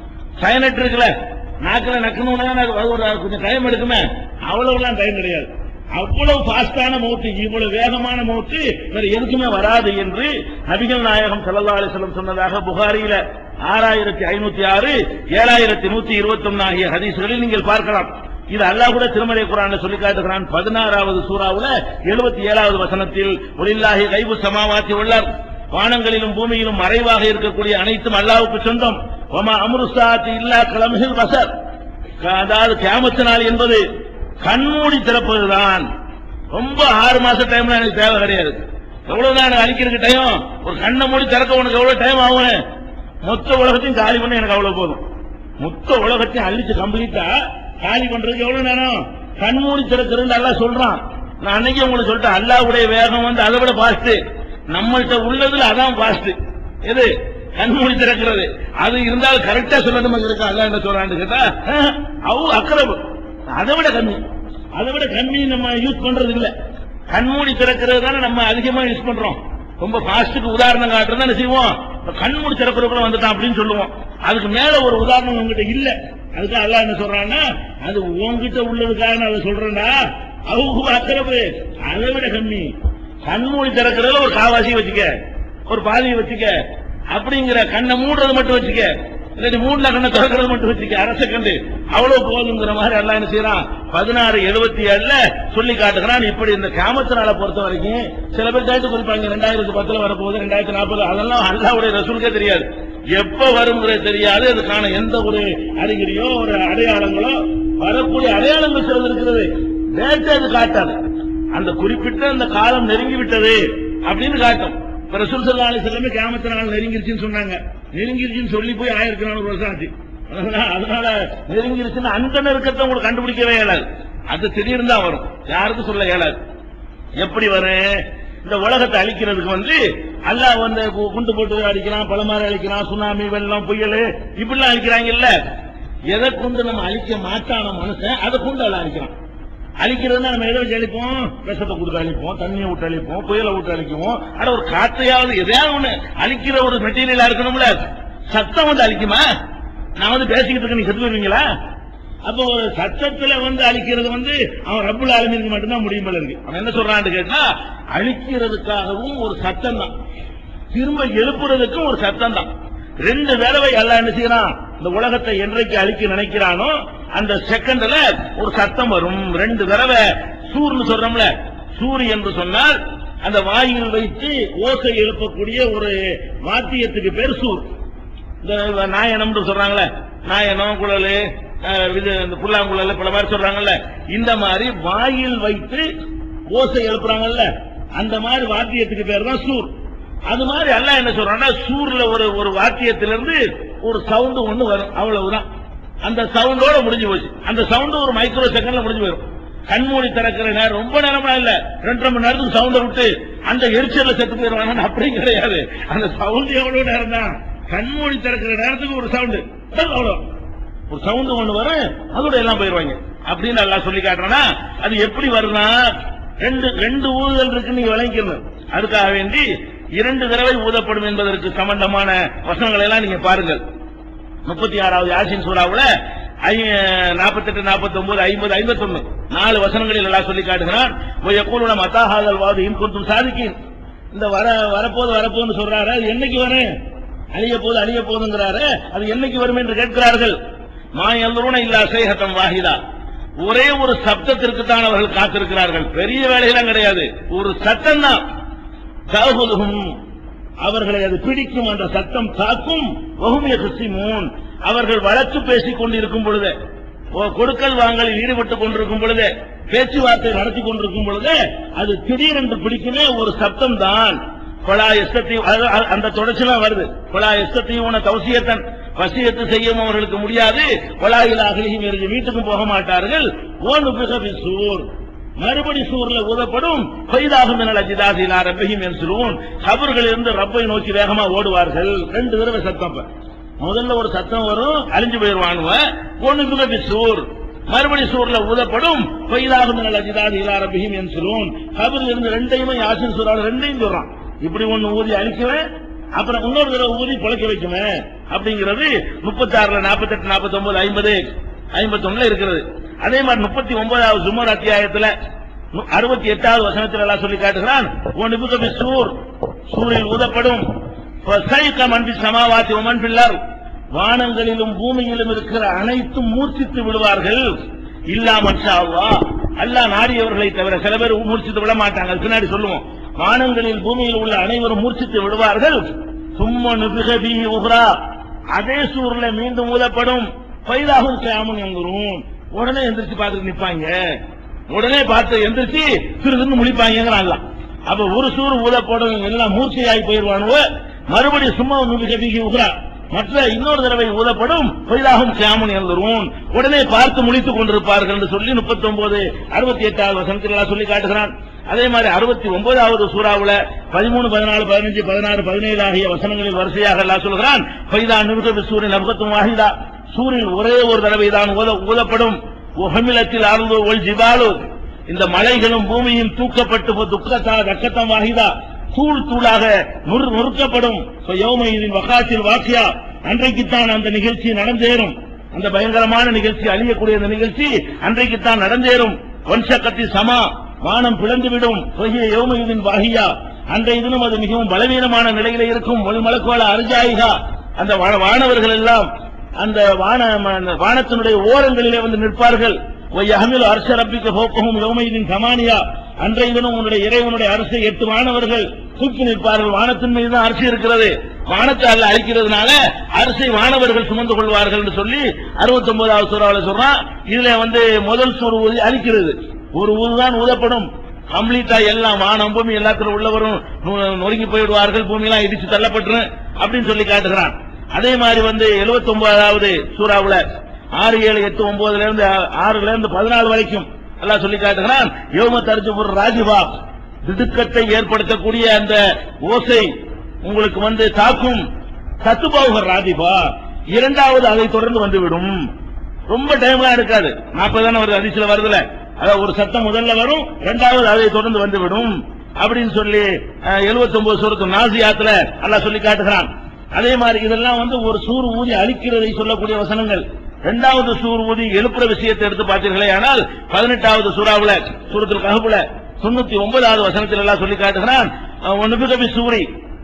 A: சைனட் இருக்குல்ல நாக்கில் நக்கணும்னா அது ஒரு கொஞ்சம் டைம் எடுக்குமே அவ்வளவுலாம் டைம் கிடையாது அவ்வளவு பாஸ்டான மௌத்து இவ்வளவு வேகமான மௌத்து வேற எதுக்குமே வராது என்று நபிகள் நாயகம் ஸல்லல்லாஹு அலைஹி வஸல்லம் சொன்னதாக புகாரியில ஆறாயிரத்தி ஐநூத்தி ஆறு ஏழாயிரத்தி நூத்தி இருபத்தி ஒன்னு ஆகிய ஹதீஸ்களில் நீங்கள் பார்க்கலாம் இது அல்லாஹ் கூட திருமலை குரான் சொல்லி காட்டுகிறான் பதினாறாவது சூறாவுல எழுபத்தி ஏழாவது வசனத்தில் ஒலில்லாஹி கைபு சமாவாத்தி உள்ளார் வானங்களிலும் பூமியிலும் மறைவாக இருக்கக்கூடிய அனைத்தும் அல்லாஹ்வுக்கு சொந்தம் ஒமா அம்ருசாத்தி இல்லா கலமில் வசர் அதாவது கியாமத்து நாள் என்பது கண்மூடி திறப்பதுதான் ரொம்ப ஆறு மாசம் டைம்ல எனக்கு தேவை கிடையாது எவ்வளவுதான் எனக்கு அழிக்கிறதுக்கு டைம் ஒரு கண்ணை மூடி திறக்க உனக்கு எவ்வளவு டைம் ஆகும் மொத்த உலகத்தையும் காலி பண்ண எனக்கு அவ்வளவு போதும் மொத்த உலகத்தையும் அழிச்சு கம்ப்ளீட்டா காலி பண்றதுக்கு எவ்வளவு நேரம் கண்மூடி திறக்கிறது நல்லா சொல்றான் நான் அன்னைக்கு உங்களுக்கு சொல்லிட்டேன் அல்லாவுடைய வேகம் வந்து அதை விட பாஸ்ட் நம்மள்ட்ட உள்ளதுல அதான் பாஸ்ட் எது கண்மூடி திறக்கிறது அது இருந்தால் கரெக்டா சொல்லணும் இருக்கா அல்ல என்ன சொல்றான்னு கேட்டா அஹ், அவு அக்கரவு அதை விட கம்மி அதை விட கம்மி நம்ம யூஸ் பண்றது இல்ல கண்மூடி திறக்கிறது தானே நம்ம அதிகமா யூஸ் பண்றோம் ரொம்ப ஃபாஸ்ட்டுக்கு உதாரணம் காட்டுறது என்ன செய்வோம் இப்ப கண்மூடி திறக்கிறதுக்குள்ள வந்துட்டான் அப்படின்னு சொல்லுவோம் அதுக்கு மேல ஒரு உதாரணம் உங்ககிட்ட இல்ல அதுக்கு அல்லாஹ் என்ன சொல்றான்னா அது உன்கிட்ட உள்ளதுக்காக நான் அதை சொல்றேன்டா அவங்க அக்கறவு அதை விட கம்மி கண்மூடி திறக்கிறதுல ஒரு காவாசி வச்சுக்க ஒரு பாதியை வச்சுக்க அப்படிங்கிற கண்ணை மூடுறது மட்டும் வச்சுக்க இல்லாட்டி மூணுல கண்ணை திறக்கிறது மட்டும் வச்சுக்க அரச கண்டு அவ்வளவு போதுங்கிற மாதிரி எல்லாம் என்ன செய்யறான் பதினாறு எழுபத்தி ஏழுல சொல்லி காட்டுகிறான் இப்படி இந்த காமத்தினால பொறுத்த வரைக்கும் சில பேர் டேட்டு குறிப்பாங்க ரெண்டாயிரத்தி பத்துல வரப்போகுது ரெண்டாயிரத்தி நாற்பது அதெல்லாம் அல்லாவுடைய ரசூலுக்கே தெரியாது எப்ப வருங்கிறது தெரியாது அதுக்கான எந்த ஒரு அறிகுறியோ ஒரு அடையாளங்களோ வரக்கூடிய அடையாளங்கள் சிலது இருக்கிறது டேட்டு அது காட்டாது அந்த குறிப்பிட்ட அந்த காலம் நெருங்கி விட்டது அப்படின்னு காட்டும் இப்ப ரசூல் சல்லா அலிஸ்லாமே கிராமத்து நாள் நெருங்கிருச்சுன்னு சொன்னாங்க நெருங்கிருச்சுன்னு சொல்லி போய் ஆயிரத்தி நானூறு வருஷம் ஆச்சு அதனால அதனால நெருங்கிருச்சுன்னு அந்த நெருக்கத்தை உங்களுக்கு கண்டுபிடிக்கவே இயலாது அது திடீர்னு தான் வரும் யாருக்கும் சொல்ல இயலாது எப்படி வரும் இந்த உலகத்தை அழிக்கிறதுக்கு வந்து அல்லாஹ் வந்து கு- குண்டு போட்டு அடிக்கிறான் பலமாரி அழிக்கிறான் சுனாமி வெள்ளம் புயல் இப்படிலாம் அழிக்கிறாங்க இல்ல எதை கொண்டு நம்ம அழிக்க மாட்டான மனுஷன் அதை கொண்டு அல்ல அழிக்கிறான் அழிக்கிறதுனா நம்ம எதை வச்சு அழிப்போம் விஷத்தை கொடுத்து அழிப்போம் தண்ணியை விட்டு அழிப்போம் புயலை விட்டு அழிக்குவோம் ஆனா ஒரு காத்தையாவது எதையாவது ஒண்ணு அழிக்கிற ஒரு மெட்டீரியலா இருக்கணும்ல சத்தம் வந்து அழிக்குமா நான் வந்து பேசிக்கிட்டு இருக்க நீ செத்து போயிருவீங்களா அப்போ ஒரு சத்தத்துல வந்து அழிக்கிறது வந்து அவன் ரப்புல் ஆலமீனுக்கு மட்டும்தான் முடியும் போல இருக்கு அவன் என்ன சொல்றான்னு கேட்டா அழிக்கிறதுக்காகவும் ஒரு சத்தம் தான் திரும்ப எழுப்புறதுக்கும் ஒரு சத்தம் தான் ரெண்டு தடவை எல்லாம் என்ன செய்யறான் இந்த உலகத்தை என்றைக்கு அழிக்க நினைக்கிறானோ அந்த செகண்ட்ல ஒரு சத்தம் வரும் ரெண்டு தடவை சூர்னு சொல்றோம்ல சூர் என்று சொன்னால் அந்த வாயில் வைத்து ஓசை எழுப்பக்கூடிய ஒரு வாத்தியத்துக்கு பேர் சூர் இந்த நாயனம்னு சொல்றாங்கல்ல நாயனம் குழல் இது இந்த புல்லாங்குழல் பல மாதிரி சொல்றாங்கல்ல இந்த மாதிரி வாயில் வைத்து ஓசை எழுப்புறாங்கல்ல அந்த மாதிரி வாத்தியத்துக்கு பேர் தான் சூர் அது மாதிரி எல்லாம் என்ன சொல்றாங்கன்னா சூர்ல ஒரு ஒரு வாத்தியத்திலிருந்து ஒரு சவுண்ட் ஒண்ணு வரும் அவ்வளவுதான் அந்த சவுண்டோட முடிஞ்சு போச்சு அந்த சவுண்ட் ஒரு மைக்ரோ செகண்ட்ல முடிஞ்சு போயிடும் கண்மூடி திறக்கிற நேரம் ரொம்ப நேரமா இல்ல ரெண்டரை மணி நேரத்துக்கு சவுண்ட விட்டு அந்த எரிச்சல்ல செத்து போயிருவாங்க அப்படி கிடையாது அந்த சவுண்ட் எவ்வளவு நேரம் தான் கண்மூடி திறக்கிற நேரத்துக்கு ஒரு சவுண்ட் அவ்வளவு ஒரு சவுண்ட் ஒண்ணு வரும் அதோட எல்லாம் போயிருவாங்க அப்படின்னு எல்லாம் சொல்லி காட்டுறேன்னா அது எப்படி வருதுன்னா ரெண்டு ரெண்டு ஊதுதல் இருக்கு நீங்க விளங்கிக்கணும் அதுக்காக வேண்டி இரண்டு தடவை ஊதப்படும் என்பதற்கு சம்பந்தமான வசனங்களை எல்லாம் நீங்க பாருங்கள் முப்பத்தி ஆறாவது யாசின் சூறாவுல நாற்பத்தெட்டு நாற்பத்தி ஒன்பது ஐம்பது ஐம்பத்தொன்னு நாலு வசனங்களில் எல்லாம் சொல்லி காட்டுகிறான் எப்போது நம்ம அத்தாஹாதல் வாது இன்குந்தும் சாதிக்கின் இந்த வர வரப்போது வரப்போன்னு சொல்றாரு அது என்னைக்கு வரும் அழிய போது அழிய போதுங்கிறாரு அது என்னைக்கு வரும் என்று கேட்கிறார்கள் மா எல்லோரும் இல்லா சேகத்தம் வாகிதா ஒரே ஒரு சப்தத்திற்கு தான் அவர்கள் காத்திருக்கிறார்கள் பெரிய வேலையெல்லாம் கிடையாது ஒரு சத்தம் தான் தாகுதுகும் அவர்களை அது பிடிக்கும் அந்த சத்தம் தாக்கும் வகுமிய சுசிமூன் அவர்கள் வழக்கு பேசிக் கொண்டிருக்கும் பொழுது ஓ- கொடுக்கல் வாங்கலில் ஈடுபட்டுக் கொண்டிருக்கும் பொழுது பேச்சுவார்த்தை நடத்தி கொண்டிருக்கும் பொழுது அது திடீரென்று பிடிக்குமே ஒரு சப்தம் தான் கொலா எஸ்தத்தி அது- அது- அந்த தொடர்ச்சிலாம் வருது கொலா எஸ்தத்தியும் தவசியத்தன் வசியத்து செய்யவும் அவர்களுக்கு முடியாது கொலாயில் அகலியும் இருந்து வீட்டுக்கும் போக மாட்டார்கள் ஓனு பிகபி சூர் மறுபடி சூர்ல ஊதப்படும் பைதாகும் என அஜிதாசிலா ரப்பையும் என்று கபர்கள் இருந்து ரப்பை நோக்கி வேகமா ஓடுவார்கள் ரெண்டு தடவை சத்தம் இப்ப. முதல்ல ஒரு சத்தம் வரும் அழிஞ்சு போயிருவானுவ ஒண்ணு பிகபி சூர் மறுபடி சூர்ல ஊதப்படும் பைதாகும் என அஜிதாசிலா ரப்பையும் என்று கபரில் இருந்து ரெண்டையுமே யாசின் சூறால ரெண்டையும் சொல்றான் இப்படி ஒண்ணு ஊதி அழிக்குவேன் அப்புறம் இன்னொரு தடவை ஊதி பொழைக்க வைக்குமே அப்படிங்கிறது முப்பத்தி ஆறுல நாற்பத்தி எட்டு நாற்பத்தி ஒன்பது ஐம்பது ஐம்பத்தி ஒண்ணுல இருக்கிறது அதே மாதிரி முப்பத்தி ஒன்பதாவது சுமர் அத்தியாயத்துல அறுபத்தி எட்டாவது வசனத்தில் எல்லாம் சொல்லி காட்டுகிறான் உன் நிபுகபி சூர் சூரில் ஊதப்படும் ஃபசைக மன்பி சமாவாத்தி உமன் பிள்ளர் வானங்களிலும் பூமியிலும் இருக்கிற அனைத்தும் மூர்ச்சித்து விடுவார்கள் இல்லா மன்ஷா அல்லாஹ் அல்லாஹ் நாடியவர்களை தவிர சில பேர் மூர்ச்சித்து விட மாட்டாங்க அது பின்னாடி சொல்லுவோம் வானங்களில் பூமியில் உள்ள அனைவரும் மூர்ச்சித்து விடுவார்கள் சும்மா நிபுகபி உஹ்ரா அதே சூர்ல மீண்டும் ஊதப்படும் பைதாகும் கியாமன் என்கிறோம் உடனே எந்திரிச்சு பார்த்துட்டு நிப்பாங்க உடனே பார்த்து எந்திரிச்சு திருதுன்னு முழிப்பாங்கிறான்ல அப்ப ஒரு சூர் ஊதப்படும் எல்லாம் மூர்ச்சையாகி போயிருவானுவ மறுபடியும் சும்மா நுபிகபிக்கு உகிறா மற்ற இன்னொரு தடவை ஊதப்படும் பைதாகும் கியாமன் என்கிறோம் உடனே பார்த்து முழித்துக் கொண்டிருப்பார்கள் என்று சொல்லி முப்பத்தி ஒன்பது அறுபத்தி எட்டாவது வசனத்தில் எல்லாம் சொல்லி காட்டுகிறான் அதே மாதிரி அறுபத்தி ஒன்பதாவது சூறாவுல பதிமூணு பதினாலு பதினஞ்சு பதினாறு பதினேழு ஆகிய வசனங்களில் வரிசையாக எல்லாம் சொல்கிறான் பைதா நிமிஷ சூரியன் அபகத்தும் வாகிதா சூரியன் ஒரே ஒரு தடவை தான் ஊத- ஊதப்படும் உகமிலத்தில் அருள் ஒல் ஜிபாலு இந்த மலைகளும் பூமியும் தூக்கப்பட்டு போ துக்கத்தா தக்கத்தம் வாகிதா தூள் தூளாக நுறு- நொறுக்கப்படும் யோமையின் வகாசில் வாக்கியா அன்றைக்குத்தான் அந்த நிகழ்ச்சி நடந்தேறும் அந்த பயங்கரமான நிகழ்ச்சி அழியக்கூடிய அந்த நிகழ்ச்சி அன்றைக்குத்தான் நடந்தேறும் வன்சக்கத்தி சமா வானம் பிளந்துவிடும் பொய்ய யோமையின் வாகியா அன்றைய தினம் அது மிகவும் பலவீனமான நிலையில இருக்கும் ஒளிமலக்கோள அருஜாயிகா அந்த வா- வானவர்கள் எல்லாம் அந்த வான ம- வானத்தினுடைய ஓரங்களிலே வந்து நிற்பார்கள் அமில் அரச ரப்பிக்க போக்கவும் யோமையின் சமானியா அன்றைய தினம் உன்னுடைய இறைவனுடைய அரசை எட்டு வானவர்கள் தூக்கி நிற்பார்கள் வானத்தின் மீது தான் அரசு இருக்கிறது வானத்தை அல்ல அழிக்கிறதுனால அரசை வானவர்கள் சுமந்து கொள்வார்கள் என்று சொல்லி அறுபத்தி ஒன்பதாவது சூறாவில் சொல்றான் இதுல வந்து முதல் சூறு ஊதி அழிக்கிறது ஒரு ஊதுதான் ஊதப்படும் கம்ப்ளீட்டா எல்லாம் வானம் பூமி எல்லாத்திலும் உள்ளவரும் நொ- நொறுங்கி போயிடுவார்கள் பூமி எல்லாம் இடிச்சு தள்ளப்பட்டுரும் அப்படின்னு சொல்லி காட்டுகிறான் அதே மாதிரி வந்து 79வது ஒன்பதாவது சூறாவுல ஆறு ஏழு எட்டு ஒன்பதுல இருந்து ஆறுல இருந்து பதினாலு வரைக்கும் எல்லாம் சொல்லி காட்டுகிறான் யோம தரிஜுபுர் ராஜிபா திடுக்கத்தை ஏற்படுத்தக்கூடிய அந்த ஓசை உங்களுக்கு வந்து தாக்கும் சத்துபாவுகர் ராஜிபா இரண்டாவது அதை தொடர்ந்து வந்துவிடும் ரொம்ப டைம்லாம் இருக்காது நாற்பது தானே வருது அதிசல வருதுல அதாவது ஒரு சத்தம் முதல்ல வரும் இரண்டாவது அதை தொடர்ந்து வந்துவிடும் அப்படின்னு சொல்லி எழுபத்தி ஒன்பது சூரத்து நாசியாத்துல அல்லாஹ் சொல்லி காட்டுகிறான் அதே மாதிரி இதெல்லாம் வந்து ஒரு சூர் ஊதி அழிக்கிறதை சொல்லக்கூடிய வசனங்கள் இரண்டாவது சூர் ஊதி எழுப்புற விஷயத்தை எடுத்து பார்த்தீர்களே ஆனால் பதினெட்டாவது சூறாவுல சூரத்தில் கஹபுல தொண்ணூத்தி ஒன்பதாவது வசனத்தில் எல்லாம் சொல்லி காட்டுகிறான் ஒன்று கபி சூரி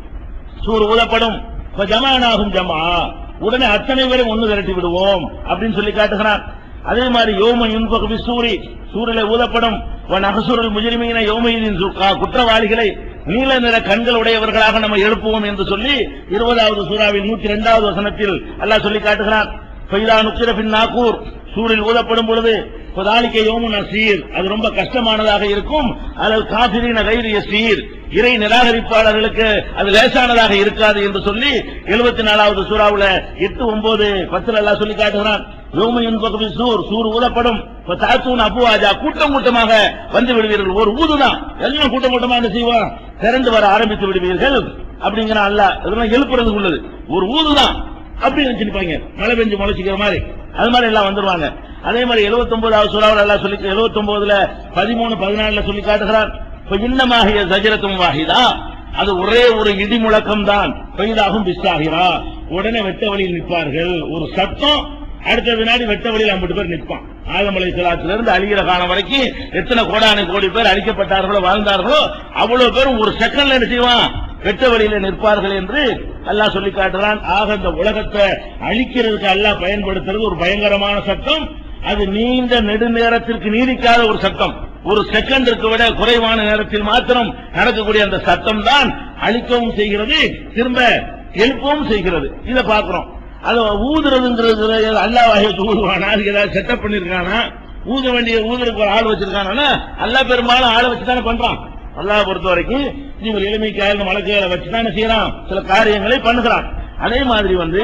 A: சூர் ஊதப்படும் இப்ப ஜமானாகும் ஜமா உடனே அத்தனை பேரும் ஒண்ணு திரட்டி விடுவோம் அப்படின்னு சொல்லி காட்டுகிறான் அதே மாதிரி யோம யுன்பகு சூரி சூரில ஊதப்படும் வன் அகசூரல் முஜரிமீன யோமையின் குற்றவாளிகளை நீல நிற கண்கள் உடையவர்களாக நம்ம எழுப்புவோம் என்று சொல்லி இருபதாவது சூறாவில் நூத்தி இரண்டாவது வசனத்தில் அல்லாஹ் சொல்லி காட்டுகிறான் ஃபைதா நுக்கிர பின் நாக்கூர் சூரில் ஊதப்படும் பொழுது புதாலிக்க யோமுன் அசீர் அது ரொம்ப கஷ்டமானதாக இருக்கும் அதில் காபிரின கைது சீர் இறை நிராகரிப்பாளர்களுக்கு அது லேசானதாக இருக்காது என்று சொல்லி எழுபத்தி நாலாவது சூறாவுல எட்டு ஒன்பது பத்துல எல்லாம் சொல்லி காட்டுகிறான் யோமையின் பகுதி சூர் சூர் ஊதப்படும் இப்ப தாத்தூன் அப்புவாஜா கூட்டம் கூட்டமாக வந்து விடுவீர்கள் ஒரு ஊதுதான் எல்லாம் கூட்டம் கூட்டமா என்ன செய்வோம் திறந்து வர ஆரம்பித்து விடுவீர்கள் அப்படிங்கிற அல்ல இதெல்லாம் எழுப்புறதுக்கு உள்ளது ஒரு ஊதுதான் அப்படி நினைச்சிருப்பாங்க மழை பெஞ்சு முளைச்சிக்கிற மாதிரி அது மாதிரி எல்லாம் வந்துருவாங்க அதே மாதிரி 79வது ஒன்பதாவது சூறாவில் எல்லாம் சொல்லி 79 ஒன்பதுல பதிமூணு பதினாலுல சொல்லி காட்டுகிறார் இப்ப இன்னமாகிய சஜரத்தும் வாகிதா அது ஒரே ஒரு இடி முழக்கம் தான் பெய்தாகும் பிஸ்ஸாகிறா உடனே வெட்ட வழியில் நிற்பார்கள் ஒரு சத்தம் அடுத்த வினாடி வெட்ட வழியில் ஐம்பது பேர் நிற்பான் ஆதமலை இருந்து அழிகிற காலம் வரைக்கும் எத்தனை கோடான கோடி பேர் அழிக்கப்பட்டார்களோ வாழ்ந்தார்களோ அவ்வளவு பேரும் ஒரு செகண்ட்ல என்ன செய்வான் வெட்ட வழியில நிற்பார்கள் என்று அல்லாஹ் சொல்லி காட்டுறான் ஆக இந்த உலகத்தை அழிக்கிறதுக்கு அல்லாஹ் பயன்படுத்துறது ஒரு பயங்கரமான சட்டம் அது நீண்ட நெடுநேரத்திற்கு நீடிக்காத ஒரு சட்டம் ஒரு செகண்டிற்கு விட குறைவான நேரத்தில் மாத்திரம் நடக்கக்கூடிய அந்த சட்டம் தான் அழிக்கவும் செய்கிறது திரும்ப எழுப்பவும் செய்கிறது இதை பார்க்கிறோம் அது ஊதுறதுங்கிறது அல்லாஹ் வகையை ஊதுவானா அதுக்கு ஏதாவது செட்டப் பண்ணிருக்கானா ஊத வேண்டிய ஊதுறதுக்கு ஒரு ஆள் வச்சிருக்கானா அல்லாஹ் பெரும்பாலும் ஆளை வச்சு தானே பண்றான் அல்லாஹ் பொறுத்த வரைக்கும் இவங்க எளிமைக்காக வழக்குகளை வச்சு தானே செய்யறான் சில காரியங்களை பண்ணுகிறான் அதே மாதிரி வந்து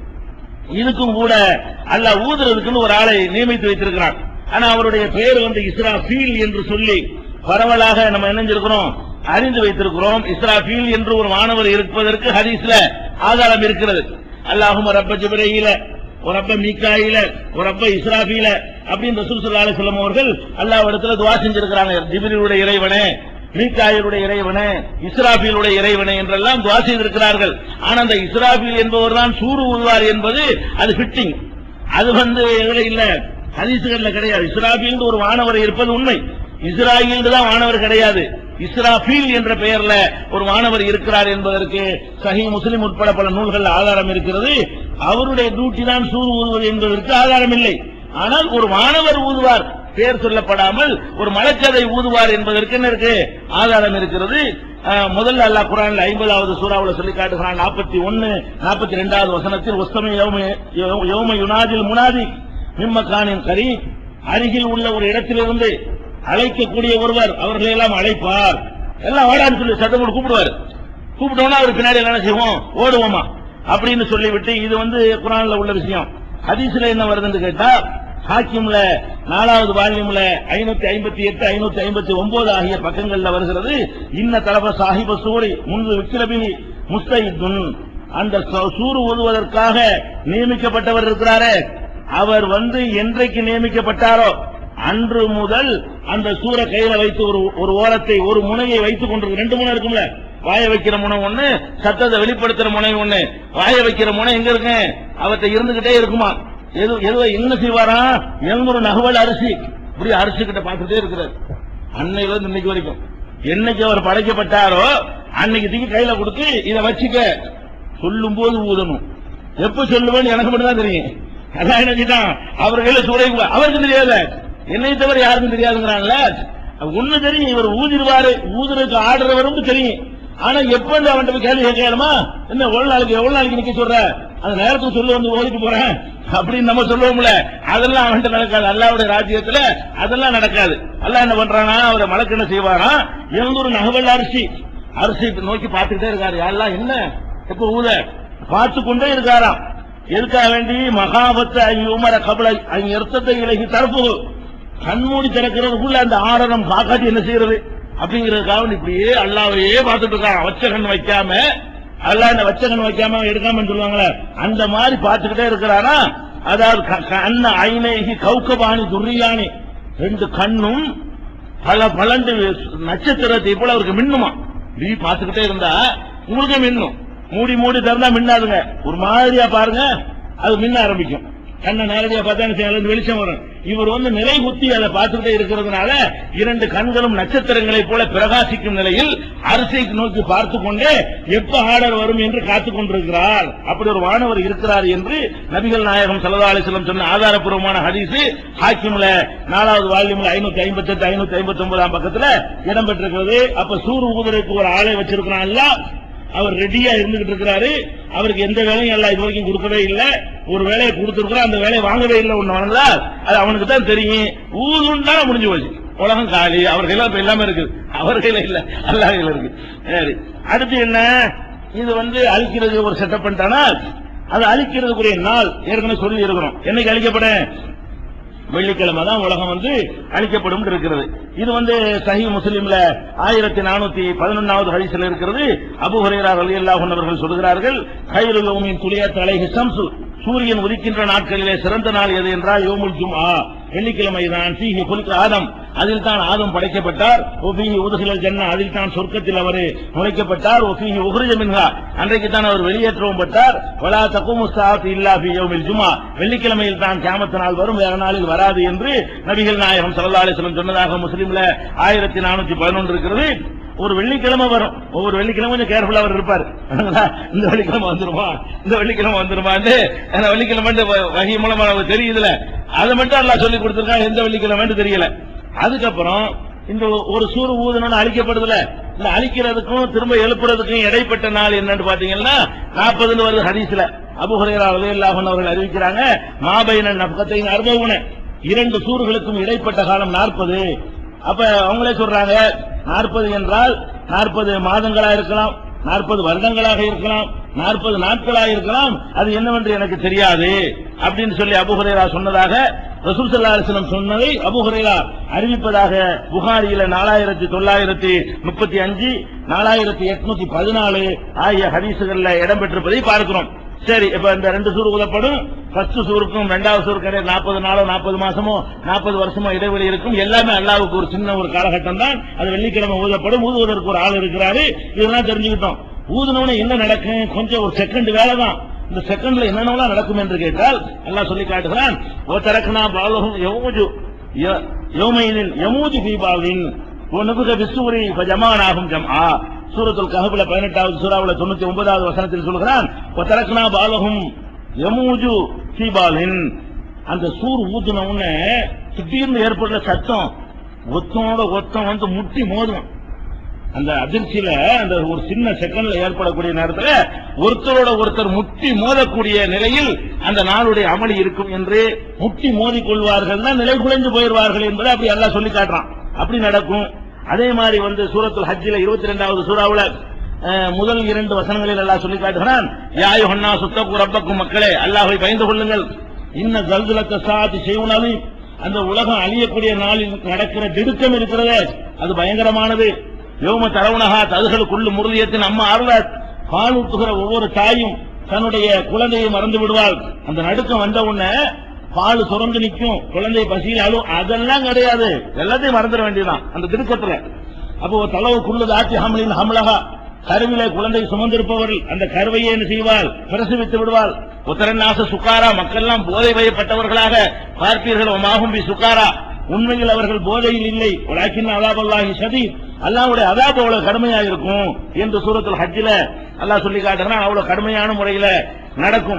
A: இதுக்கும் கூட அல்லாஹ் ஊதுறதுக்குன்னு ஒரு ஆளை நியமித்து வைத்திருக்கிறான் ஆனா அவருடைய பெயர் வந்து இஸ்ராஃபீல் என்று சொல்லி பரவலாக நம்ம இணைஞ்சிருக்கிறோம் அறிந்து வைத்திருக்கிறோம் இஸ்ராஃபீல் என்று ஒரு மாணவர் இருப்பதற்கு ஹதீஸ்ல ஆதாரம் இருக்கிறது அல்லாஹும் ரப்ப ஜிப்ரீல ஒரு அப்ப மீக்காயில ஒரு அப்ப இஸ்ராஃபீல அப்படின்னு ரசூல் ஸல்லல்லாஹு அலைஹி வஸல்லம் அவர்கள் அல்லாஹ் இடத்துல துவா செஞ்சிருக்கிறாங்க ஜிப்ரீலுடைய இறைவனே மீக்காயிலுடைய இறைவனே இஸ்ராஃபீலுடைய இறைவனே என்றெல்லாம் துவா செய்திருக்கிறார்கள் ஆனா அந்த இஸ்ராஃபீல் என்பவர் தான் சூறு ஊதுவார் என்பது அது ஃபிட்டிங் அது வந்து எதுல இல்ல ஹதீசுகள்ல கிடையாது இஸ்ராஃபீல் ஒரு வானவர் இருப்பது உண்மை இஸ்ராயில் தான் வானவர் கிடையாது இஸ்ராஃபீல் என்ற பெயர்ல ஒரு வானவர் இருக்கிறார் என்பதற்கு சஹி முஸ்லிம் உட்பட பல நூல்கள் ஆதாரம் இருக்கிறது அவருடைய டியூட்டி தான் சூறு ஊதுவது என்பதற்கு ஆதாரம் இல்லை ஆனால் ஒரு வானவர் ஊதுவார் பேர் சொல்லப்படாமல் ஒரு மலக்கதை ஊதுவார் என்பதற்கு என்ன இருக்கு ஆதாரம் இருக்கிறது அஹ், முதல்ல அல்லாஹ் குரான்ல ஐம்பதாவது சூறாவுல சொல்லி காட்டுகிறான் நாற்பத்தி ஒன்னு நாற்பத்தி ரெண்டாவது வசனத்தில் உஸ்தமி யோம யுனாதில் முனாதி மிம்மக்கானின் கரி அருகில் உள்ள ஒரு இடத்திலிருந்து அழைக்கக்கூடிய ஒருவர் அவர்களை எல்லாம் அழைப்பார் எல்லாம் வாடான்னு சொல்லி சத்தம் போட்டு கூப்பிடுவார் கூப்பிட்டோம்னா அவர் பின்னாடி என்ன செய்வோம் ஓடுவோமா அப்படின்னு சொல்லிவிட்டு இது வந்து குரான்ல உள்ள விஷயம் ஹதீஸ்ல என்ன வருதுன்னு கேட்டா ஹாக்கிம்ல நாலாவது வால்யூம்ல ஐநூத்தி ஐம்பத்தி எட்டு ஐநூத்தி ஐம்பத்தி ஒன்பது ஆகிய பக்கங்கள்ல வருகிறது இன்ன தலப சாஹிப சூரி முன்பு விக்கிரபினி முஸ்தைதுன் அந்த ச- சூறு ஊதுவதற்காக நியமிக்கப்பட்டவர் இருக்கிறாரே அவர் வந்து என்றைக்கு நியமிக்கப்பட்டாரோ அன்று முதல் அந்த சூற கையில வைத்து ஒரு ஒரு ஓரத்தை ஒரு முனையை வைத்துக் கொண்டிருக்கு ரெண்டு முனை இருக்கும்ல வாய வைக்கிற முனை ஒண்ணு சத்தத்தை வெளிப்படுத்துற முனை ஒண்ணு வாய வைக்கிற முனை எங்க இருக்கு அவற்றை இருந்துகிட்டே இருக்குமா எது எதுவோ என்ன செய்வாரா எழுநூறு நகவல் அரிசி இப்படி அரிசி கிட்ட பார்த்துட்டே இருக்கிறார் அன்னையில இருந்து இன்னைக்கு வரைக்கும் என்னைக்கு அவர் படைக்கப்பட்டாரோ அன்னைக்கு தூக்கி கையில கொடுத்து இதை வச்சுக்க சொல்லும் போது ஊதணும் எப்ப சொல்லுவேன்னு எனக்கு மட்டும் தான் தெரியும் அதான் என்ன செஞ்சிட்டான் அவர் கையில சூறை அவருக்கு தெரியாத என்னை தவிர யாருக்கும் தெரியாதுங்கிறான்ல ஒண்ணு தெரியும் இவர் ஊதிடுவாரு ஊதுறதுக்கு ஆடுறவரும் தெரியும் ஆனா எப்ப அவன்கிட்ட போய் கேள்வி கேட்கணுமா என்ன எவ்வளவு நாளைக்கு எவ்வளவு நாளைக்கு நிக்க சொல்ற அந்த நேரத்துக்கு சொல்லு வந்து ஓதிட்டு போறேன் அப்படின்னு நம்ம சொல்லுவோம்ல அதெல்லாம் அவன்கிட்ட நடக்காது அல்லாவுடைய ராஜ்யத்துல அதெல்லாம் நடக்காது அல்லாஹ் என்ன பண்றானா அவரை மலக்கு என்ன செய்வாரா எந்தொரு நகவல் அரிசி அரிசி நோக்கி பார்த்துக்கிட்டே இருக்காரு எல்லாம் என்ன எப்ப ஊத பார்த்து கொண்டே இருக்காராம் எதுக்காக வேண்டி மகாபத்து ஐயுமர கபலை அர்த்தத்தை இலகி தரப்பு கண்மூடி திறக்கிறதுக்குள்ள அந்த ஆரணம் காக்காட்டி என்ன செய்யறது அப்படிங்கறதுக்காக வேண்டி இப்படியே அல்லாவையே பார்த்துட்டு இருக்கான் வச்ச கண் வைக்காம அல்லாஹ் இந்த வச்ச கண் வைக்காம எடுக்காமன்னு சொல்லுவாங்களே அந்த மாதிரி பார்த்துக்கிட்டே இருக்கிறானா அதாவது க- க- அன்ன ஐநேகி கௌகபாணி துர்ரியானி ரெண்டு கண்ணும் பல பலண்டு நட்சத்திரத்தை போல அவருக்கு மின்னுமா நீ பார்த்துக்கிட்டே இருந்தா உங்களுக்கே மின்னும் மூடி மூடி திறந்தா மின்னாதுங்க ஒரு மாதிரியா பாருங்க அது மின்ன ஆரம்பிக்கும் கண்ணை நேரடியா பார்த்தா என்ன செய்யும்? அதுல இருந்து வெளிச்சம் வரும் இவர் வந்து நிலை குத்தி அதை பார்த்துக்கிட்டே இருக்கிறதுனால இரண்டு கண்களும் நட்சத்திரங்களைப் போல பிரகாசிக்கும் நிலையில் அரிசிக்கு நோக்கி பார்த்து கொண்டே எப்ப ஆர்டர் வரும் என்று காத்துக் கொண்டிருக்கிறார் அப்படி ஒரு வானவர் இருக்கிறார் என்று நபிகள் நாயகம் சல்லா அலிஸ்லம் சொன்ன ஆதாரப்பூர்வமான ஹதீஸ் ஹாக்கிம்ல நாலாவது வால்யூம்ல ஐநூத்தி ஐம்பத்தி எட்டு ஐநூத்தி ஐம்பத்தி ஒன்பதாம் பக்கத்துல இடம்பெற்றிருக்கிறது அப்ப சூர் ஊதுரைக்கு ஒரு ஆளை வச்சிருக்கிறான் இல்ல அவர் ரெடியா இருந்துகிட்டு இருக்கிறாரு அவருக்கு எந்த வேலையும் எல்லாம் இது வரைக்கும் கொடுக்கவே இல்லை ஒரு வேலையை கொடுத்திருக்கிறோம் அந்த வேலையை வாங்கவே இல்லை ஒண்ணு வணங்கலா அது அவனுக்கு தான் தெரியும் ஊதுன்னா முடிஞ்சு போச்சு உலகம் காலி அவர் கையில இப்ப எல்லாமே இருக்குது அவர் கையில இல்ல அல்லா கையில இருக்கு சரி அடுத்து என்ன இது வந்து அழிக்கிறது ஒரு செட்டப் பண்ணிட்டானா அது அழிக்கிறதுக்குரிய நாள் ஏற்கனவே சொல்லி இருக்கிறோம் என்னைக்கு அழிக்கப்பட வெள்ளிக்கிழமை தான் உலகம் வந்து அழிக்கப்படும் இருக்கிறது இது வந்து சஹி முஸ்லிம்ல ஆயிரத்தி நானூத்தி பதினொன்னாவது ஹரிசில் இருக்கிறது அபு ஹுரைரா ரலியல்லாஹு அன்ஹு அவர்கள் சொல்கிறார்கள் கைரு யோமின் துளியத் அலைஹி ஷம்சு சூரியன் உதிக்கின்ற நாட்களிலே சிறந்த நாள் எது என்றால் யோமுல் ஜும்ஆ வெள்ளிக்கிழமை தான் ஃபீஹி குலிக ஆதம் அதில் தான் ஆதம் படைக்கப்பட்டார் ஒஃபீஹி உதுகிலல் ஜன்னா அதில் தான் சொர்க்கத்தில் அவர் நுழைக்கப்பட்டார் ஒஃபீஹி உஹ்ரிஜ மின்ஹா அன்றைக்கு தான் அவர் வெளியேற்றவும் பட்டார் வலா தகுமு சாத் இல்லா ஃபீ யௌமில் ஜும்ஆ வெள்ளிக்கிழமையில் தான் கியாமத் நாள் வரும் வேற நாளில் வராது என்று நபிகள் நாயகம் ஸல்லல்லாஹு அலைஹி வஸல்லம் சொன்னதாக முஸ்லிம்ல ஆயிரத்தி நானூத்தி பதினொன்று இருக்கிறது ஒரு வெள்ளிக்கிழமை வரும் ஒவ்வொரு வெள்ளிக்கிழமை கொஞ்சம் கேர்ஃபுல்லா அவர் இருப்பார் இந்த வெள்ளிக்கிழமை வந்துருமா இந்த வெள்ளிக்கிழமை வந்துருமான்னு ஏன்னா வெள்ளிக்கிழமை வகை மூலமா நமக்கு தெரியுதுல அதை மட்டும் எல்லாம் சொல்லி கொடுத்திருக்காங்க எந்த வெள்ளிக்கிழமைன்னு தெரியல அதுக்கப்புறம் இந்த ஒரு சூறு ஊதணும்னு அழிக்கப்படுதுல இந்த அழிக்கிறதுக்கும் திரும்ப எழுப்புறதுக்கும் இடைப்பட்ட நாள் என்னன்னு பாத்தீங்கன்னா நாற்பதுன்னு வருது ஹதீஸ்ல அபுஹரேரா அல்லாஹன் அவர்கள் அறிவிக்கிறாங்க மாபைன நப்கத்தை அறுபவுன இரண்டு சூறுகளுக்கும் இடைப்பட்ட காலம் நாற்பது அப்ப அவங்களே சொல்றாங்க நாற்பது என்றால் நாற்பது மாதங்களா இருக்கலாம் நாற்பது வருடங்களாக இருக்கலாம் நாற்பது நாட்களாக இருக்கலாம் அது என்னவென்று எனக்கு தெரியாது அப்படின்னு சொல்லி அபுஹரேரா சொன்னதாக ரசூல் ஸல்லல்லாஹு அலைஹி வஸல்லம் சொன்னதை அபுஹரேரா அறிவிப்பதாக புகாரியில நாலாயிரத்தி தொள்ளாயிரத்தி முப்பத்தி அஞ்சு நாலாயிரத்தி எட்நூத்தி பதினாலு ஆகிய ஹதீசுகள்ல இடம்பெற்றிருப்பதை பார்க்கிறோம் சரி இப்ப இந்த ரெண்டு சூறு உதப்படும் ஃபர்ஸ்ட் சூருக்கும் ரெண்டாவது சூருக்கு இடையே நாற்பது நாளோ நாற்பது மாசமோ நாற்பது வருஷமோ இடைவெளி இருக்கும் எல்லாமே அல்லாவுக்கு ஒரு சின்ன ஒரு காலகட்டம் தான் அது வெள்ளிக்கிழமை ஊதப்படும் ஊதுவதற்கு ஒரு ஆள் இருக்கிறாரு இதெல்லாம் தெரிஞ்சுக்கிட்டோம் ஊதுனவனே என்ன நடக்கும் கொஞ்சம் ஒரு செகண்ட் வேலை தான் இந்த செகண்ட்ல என்னென்னலாம் நடக்கும் என்று கேட்டால் எல்லாம் சொல்லி காட்டுகிறான் ஓ தரக்குனா பாலகம் யமூஜு ய- யௌமைனின் யமூஜு பீபாவின் ஓ நபுக விசூரி ஜமானாகும் ஜம்ஆ சூரத்துல் கஹப்ல பதினெட்டாவது சூறாவுல தொண்ணூத்தி ஒன்பதாவது வசனத்தில் சொல்கிறான் "வ தரக்னா பாலகும் யமூஜு சீபாலின் அந்த சூர் ஊத்துன உடனே திடீர்னு ஏற்படுற சத்தம் ஒத்தனோட ஒத்தம் வந்து முட்டி மோதும் அந்த அதிர்ச்சியில அந்த ஒரு சின்ன செகண்ட்ல ஏற்படக்கூடிய நேரத்துல ஒருத்தரோட ஒருத்தர் முட்டி மோதக்கூடிய நிலையில் அந்த நாளுடைய அமளி இருக்கும் என்று முட்டி மோதிக் கொள்வார்கள் நிலை குலைந்து போயிடுவார்கள் என்பதை அப்படி எல்லாம் சொல்லி காட்டுறான் அப்படி நடக்கும் அதே மாதிரி வந்து சூரத்துல் ஹஜ்ஜில இருபத்தி ரெண்டாவது சூறாவுல அஹ், முதல் இரண்டு வசனங்களில் எல்லாம் சொல்லி காட்டுகிறான் யாயு ஹன்னா சுத்தப்பு ரப்பக்கும் மக்களே அல்லாஹ்வை பயந்து கொள்ளுங்கள் இன்ன ஜல்துலத்த சாதி செய்வனாலி அந்த உலகம் அழியக்கூடிய நாளில் நடக்கிற திடுக்கம் இருக்கிறதே அது பயங்கரமானது யோம தரவுனகா ததுகளுக்குள்ளு முருளியத்தின் அம்மா ஆர்வத் பால் ஊட்டுகிற ஒவ்வொரு தாயும் தன்னுடைய குழந்தையை மறந்து விடுவாள் அந்த நடுக்கம் வந்த உடனே பால் சுரந்து நிற்கும் குழந்தை பசியில் அழும் அதெல்லாம் கிடையாது எல்லாத்தையும் மறந்துட வேண்டியதுதான் அந்த திடுக்கத்துல அப்போ தலவுக்குள்ளது ஆட்சி ஹமலின் ஹம்லகா கருவிலே குழந்தை சுமந்திருப்பவர்கள் அந்த கருவையை என்ன செய்வாள் பிரசவித்து விடுவாள் உத்தரநாச சுக்காரா மக்கள்லாம் போதை வயப்பட்டவர்களாக பார்ப்பீர்கள் மாகும் பி சுக்காரா உண்மையில் அவர்கள் போதையில் இல்லை உலகின் அதாபல்லாஹி சதி அல்லாஹ்வுடைய அதாப் அவ்வளவு கடுமையா இருக்கும் என்று சூரத்துல் ஹஜ்ஜில அல்லாஹ் சொல்லி காட்டுறான் அவ்வளவு கடுமையான முறையில நடக்கும்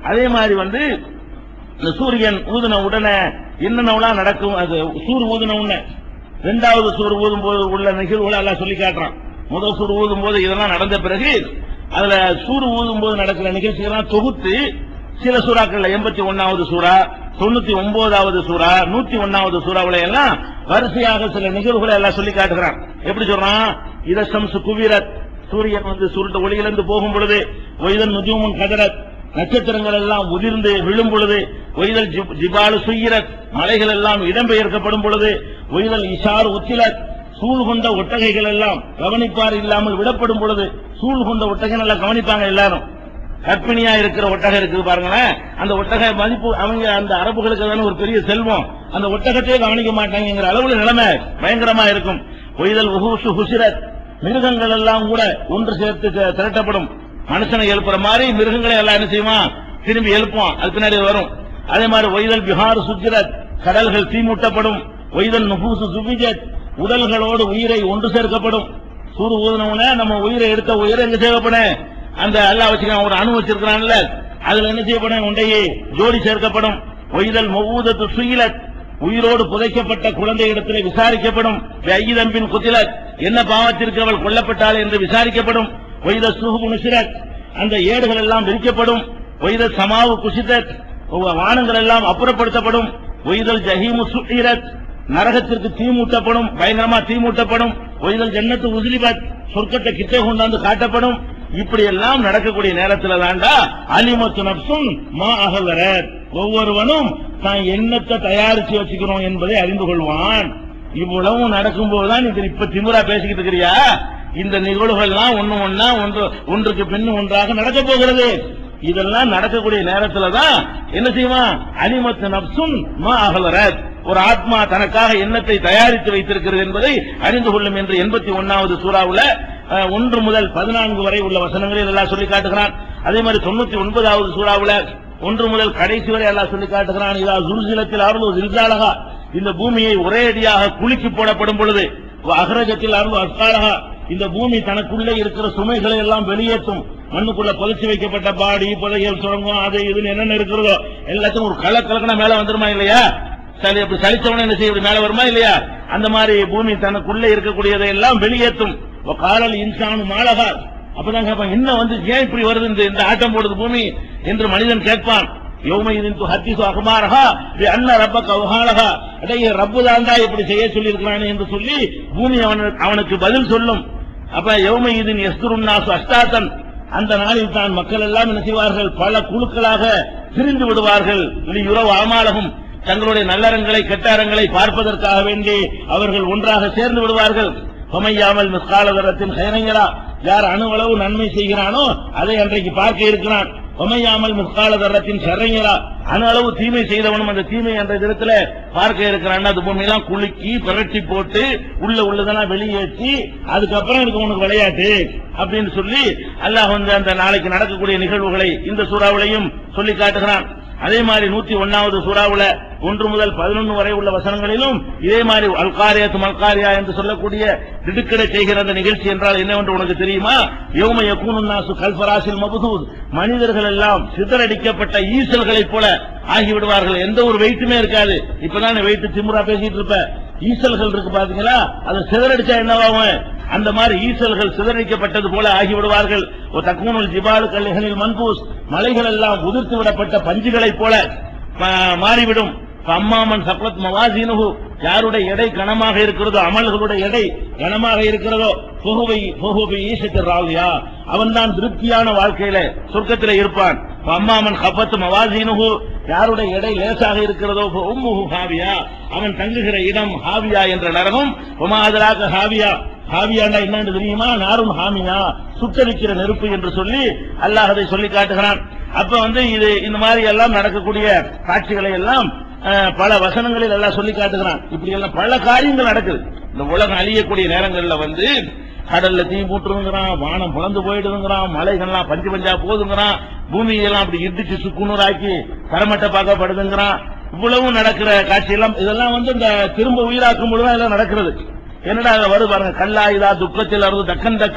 A: அதே மாதிரி வந்து இந்த சூரியன் ஊதுன உடனே என்னென்னலாம் நடக்கும் அது சூர் ஊதுன உடனே ரெண்டாவது சூர் ஊதும் போது உள்ள நிகழ்வுகளை எல்லாம் சொல்லி காட்டுறான் முதல் சூர் ஊதும் போது இதெல்லாம் நடந்த பிறகு அதுல சூர் ஊதும் போது நடக்கிற நிகழ்ச்சிகள்லாம் தொகுத்து சில சூறாக்கள்ல எண்பத்தி ஒன்னாவது சூறா தொண்ணூத்தி ஒன்பதாவது சூறா நூத்தி ஒன்னாவது சூறாவுல எல்லாம் வரிசையாக சில நிகழ்வுகளை எல்லாம் சொல்லி காட்டுகிறான் எப்படி சொல்றான் இதசம் குவிரத் சூரியன் வந்து சுருட்ட ஒளியிலிருந்து போகும் பொழுது ஒய்தன் நுஜூமுன் கதரத் நட்சத்திரங்கள் எல்லாம் உதிர்ந்து விழும் பொழுது ஒய்தல் ஜிப்- ஜிபாலு சுயிரத் மலைகள் எல்லாம் இடம்பெயர்க்கப்படும் பொழுது ஒய்தல் இஷார் உத்திலத் சூழ் கொண்ட ஒட்டகைகள் எல்லாம் கவனிப்பார் இல்லாமல் விடப்படும் பொழுது சூழ் கொண்ட ஒட்டகை நல்லா கவனிப்பாங்க எல்லாரும் கற்பிணியா இருக்கிற ஒட்டகம் இருக்குது பாருங்களேன் அந்த ஒட்டக மதிப்பு அவங்க அந்த அரபுகளுக்கு தானே ஒரு பெரிய செல்வம் அந்த ஒட்டகத்தையே கவனிக்க மாட்டாங்கிற அளவுல நிலைமை பயங்கரமா இருக்கும் ஒய்தல் உஹூசு ஹுசிரத் மிருகங்கள் எல்லாம் கூட ஒன்று சேர்த்து தி- திரட்டப்படும் மனுஷனை எழுப்புற மாதிரி மிருகங்களை எல்லாம் என்ன செய்யுமா திரும்பி எழுப்புவான் அது பின்னாடி வரும் அதே மாதிரி ஒய்தல் பிஹார் சுஜிரத் கடல்கள் தீமூட்டப்படும் ஒய்தல் நுபூசு சுபிஜத் உடல்களோடு உயிரை ஒன்று சேர்க்கப்படும் சூடு ஊதினவுடனே நம்ம உயிரை எடுத்த உயிரை எங்க செய்யப்படும் அந்த அல்லாஹ் வச்சுக்க ஒரு அணு வச்சிருக்கிறான்ல அதுல என்ன செய்யப்படும் உண்டையே ஜோடி சேர்க்கப்படும் ஒய்தல் மொவ்வூதத்து சுயிலத் உயிரோடு புதைக்கப்பட்ட குழந்தை இடத்திலே விசாரிக்கப்படும் ஐயதம்பின் குத்திலத் என்ன பாவத்திற்கு அவள் கொல்லப்பட்டாள் என்று விசாரிக்கப்படும் ஒய்த சுகுபு நுசிரத் அந்த ஏடுகள் எல்லாம் விரிக்கப்படும் ஒய்த சமாவு குசிதத் வானங்கள் எல்லாம் அப்புறப்படுத்தப்படும் ஒய்தல் ஜஹீமு சுயிரத் நரகத்திற்கு தீமூட்டப்படும் பயங்கரமா தீமூட்டப்படும் ஒய்தல் ஜன்னத்து உசிலிபத் சொர்க்கத்தை கிட்டே கொண்டாந்து காட்டப்படும் இப்படி எல்லாம் நடக்கக்கூடிய நேரத்துல தாண்டா அலிமத்து நப்சும் மா அகலரத் ஒவ்வொருவனும் தான் எண்ணத்தை தயாரிச்சு வச்சுக்கிறோம் என்பதை அறிந்து கொள்வான் இவ்வளவும் நடக்கும்போதுதான் நீங்க இப்ப திமுறா பேசிக்கிட்டு இருக்கிறியா இந்த நிகழ்வுகள்லாம் ஒண்ணு ஒண்ணா ஒன்று ஒன்றுக்கு பின் ஒன்றாக நடக்க போகிறது இதெல்லாம் நடக்கக்கூடிய நேரத்துல தான் என்ன செய்வான் அலிமத்து நப்சும் மா அகலரத் ஒரு ஆத்மா தனக்காக எண்ணத்தை தயாரித்து வைத்திருக்கிறது என்பதை அறிந்து கொள்ளும் என்று எண்பத்தி ஒன்னாவது சூறாவுல அஹ், ஒன்று முதல் பதினான்கு வரை உள்ள வசனங்களில் எல்லாம் சொல்லி காட்டுகிறான் அதே மாதிரி தொண்ணூத்தி ஒன்பதாவது சூறாவுல ஒன்று முதல் கடைசி வரை எல்லாம் சொல்லி காட்டுகிறான் இதா ஜுல்சிலத்தில் அருள் ஜில்சாலகா இந்த பூமியை ஒரே அடியாக குலுக்கி போடப்படும் பொழுது அகரஜத்தில் அருள் அஸ்காலகா இந்த பூமி தனக்குள்ளே இருக்கிற சுமைகளை எல்லாம் வெளியேற்றும் மண்ணுக்குள்ள புதைச்சு வைக்கப்பட்ட பாடி புதையல் சுரங்கம் அது இதுன்னு என்னென்ன இருக்கிறதோ எல்லாத்தையும் ஒரு கல கலக்கணா மேல வந்துருமா இல்லையா சளி அப்படி சளிச்சவன என்ன செய்ய இப்படி மேல வருமா இல்லையா அந்த மாதிரி பூமி தனக்குள்ளே இருக்கக்கூடியதை எல்லாம் வெளியேற்றும் காலல் இன்சானு மாலகா அப்பதான் கேட்பான் என்ன வந்து ஏன் இப்படி வருது இந்த- இந்த ஆட்டம் போடுது பூமி என்று மனிதன் கேட்பான் யோமையின் ஹத்திசு அகமாரகா அண்ண ரப்ப கவுகாலகா அடைய ரப்பு தாண்டா இப்படி செய்ய சொல்லியிருக்கிறானே என்று சொல்லி பூமி அவன- அவனுக்கு பதில் சொல்லும் அப்ப யௌமையின் எஸ்துரும் நாசு அஷ்டாத்தன் அந்த நாளில் தான் மக்கள் எல்லாம் என்ன செய்வார்கள் பல குழுக்களாக பிரிந்து விடுவார்கள் இனி யுறவு அமாலகும் தங்களுடைய நல்லறங்களை கெட்டாரங்களை பார்ப்பதற்காக வேண்டி அவர்கள் ஒன்றாக சேர்ந்து விடுவார்கள் பொமையாமல் மிஸ்காலதரத்தின் ஹைரங்கரா யார் அணுவளவு நன்மை செய்கிறானோ அதை அன்றைக்கு பார்க்க இருக்கிறான் பொமையாமல் மிஸ்காலதரத்தின் சரைஞரா அணு அளவு தீமை செய்தவனும் அந்த தீமை என்ற விதத்துல பார்க்க இருக்கிறான் அது பூமியெல்லாம் குலுக்கி புரட்டி போட்டு உள்ள உள்ளதெல்லாம் வெளியேற்றி அதுக்கப்புறம் இருக்கு உனக்கு விளையாட்டு அப்படின்னு சொல்லி அல்லாஹ் வந்து அந்த நாளைக்கு நடக்கக்கூடிய நிகழ்வுகளை இந்த சூறாவிலையும் சொல்லி காட்டுகிறான் அதே மாதிரி நூத்தி ஒன்னாவது சூறாவுல ஒன்று முதல் பதினொன்று வரை உள்ள வசனங்களிலும் இதே மாதிரி அல்காரியாத்து மல்காரியா என்று சொல்லக்கூடிய திடுக்கிட செய்கிற அந்த நிகழ்ச்சி என்றால் என்னவென்று உனக்கு தெரியுமா யோம யக்கூனு நாசு கல்பராசில் மபுதூத் மனிதர்கள் எல்லாம் சிதறடிக்கப்பட்ட ஈசல்களைப் போல ஆகிவிடுவார்கள் எந்த ஒரு வெயிட்டுமே இருக்காது இப்பதான் வெயிட் திமுறா பேசிட்டு இருப்ப ஈசல்கள் இருக்கு பாத்தீங்களா அதை சிதறடிச்சா என்னவாகும் அந்த மாதிரி ஈசல்கள் சிதறடிக்கப்பட்டது போல ஆகிவிடுவார்கள் ஒரு தக்குனுல் ஜிபாலு கல்லிகளில் மன்பூஸ் மலைகள் எல்லாம் உதிர்த்து விடப்பட்ட பஞ்சுகளைப் போல மா- மாறிவிடும் அம்மாமன் சப்ளத் மவாசீனுகு யாருடைய எடை கனமாக இருக்கிறதோ அமல்களுடைய எடை கனமாக இருக்கிறதோ புகுவை புகுவை ஈசத்தில் ராவியா அவன்தான் திருப்தியான வாழ்க்கையில சொர்க்கத்திலே இருப்பான் அம்மாமன் கப்பத்து மவாசீனுகு யாருடைய எடை லேசாக இருக்கிறதோ உம்முஹு ஹாவியா அவன் தங்குகிற இடம் ஹாவியா என்ற நரகம் உமாதராக ஹாவியா ஹாவியாண்டா என்னன்னு தெரியுமா நாரும் ஹாமியா சுட்டரிக்கிற நெருப்பு என்று சொல்லி அல்லாஹ் அதை சொல்லி காட்டுகிறான் அப்ப வந்து இது இந்த மாதிரி எல்லாம் நடக்கக்கூடிய காட்சிகளை எல்லாம் அஹ், பல வசனங்களில் எல்லாம் சொல்லி காட்டுகிறான் இப்படி எல்லாம் பல காரியங்கள் நடக்குது இந்த உலகம் அழியக்கூடிய நேரங்கள்ல வந்து கடல்ல தீ மூட்டுருங்கிறான் வானம் புலந்து போயிடுங்கிறான் மலைகள்லாம் பஞ்சு பஞ்சா போதுங்கிறான் பூமியெல்லாம் அப்படி இடிச்சு சுக்குநூறாக்கி தரமட்ட பார்க்கப்படுதுங்கிறான் இவ்வளவும் நடக்கிற காட்சியெல்லாம் இதெல்லாம் வந்து இந்த திரும்ப உயிராக்கும் பொழுதுதான் இதெல்லாம் நடக்கிறது என்னடா அதுல வருது பாருங்க கல்லா இதா துக்கத்தில் அறுது தக்கன் தக்கா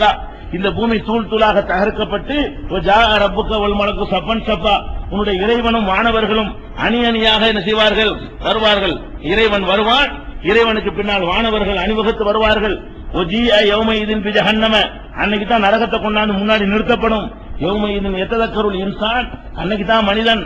A: இந்த பூமி தூள் தூளாக தகர்க்கப்பட்டு ஜா ரப்புக்க வல் மலக்கு சப்பன் சப்பா உன்னுடைய இறைவனும் வானவர்களும் அணி அணியாக என்ன செய்வார்கள் வருவார்கள் இறைவன் வருவான் இறைவனுக்கு பின்னால் வானவர்கள் அணிவகுத்து வருவார்கள் ஒஜிய யௌம இதின் பிஜஹன்னம அன்னைக்கு தான் நரகத்தை கொண்டாந்து முன்னாடி நிறுத்தப்படும் யௌம இதன் எத்ததக்கருள் இன்சான் அன்னைக்கு தான் மனிதன்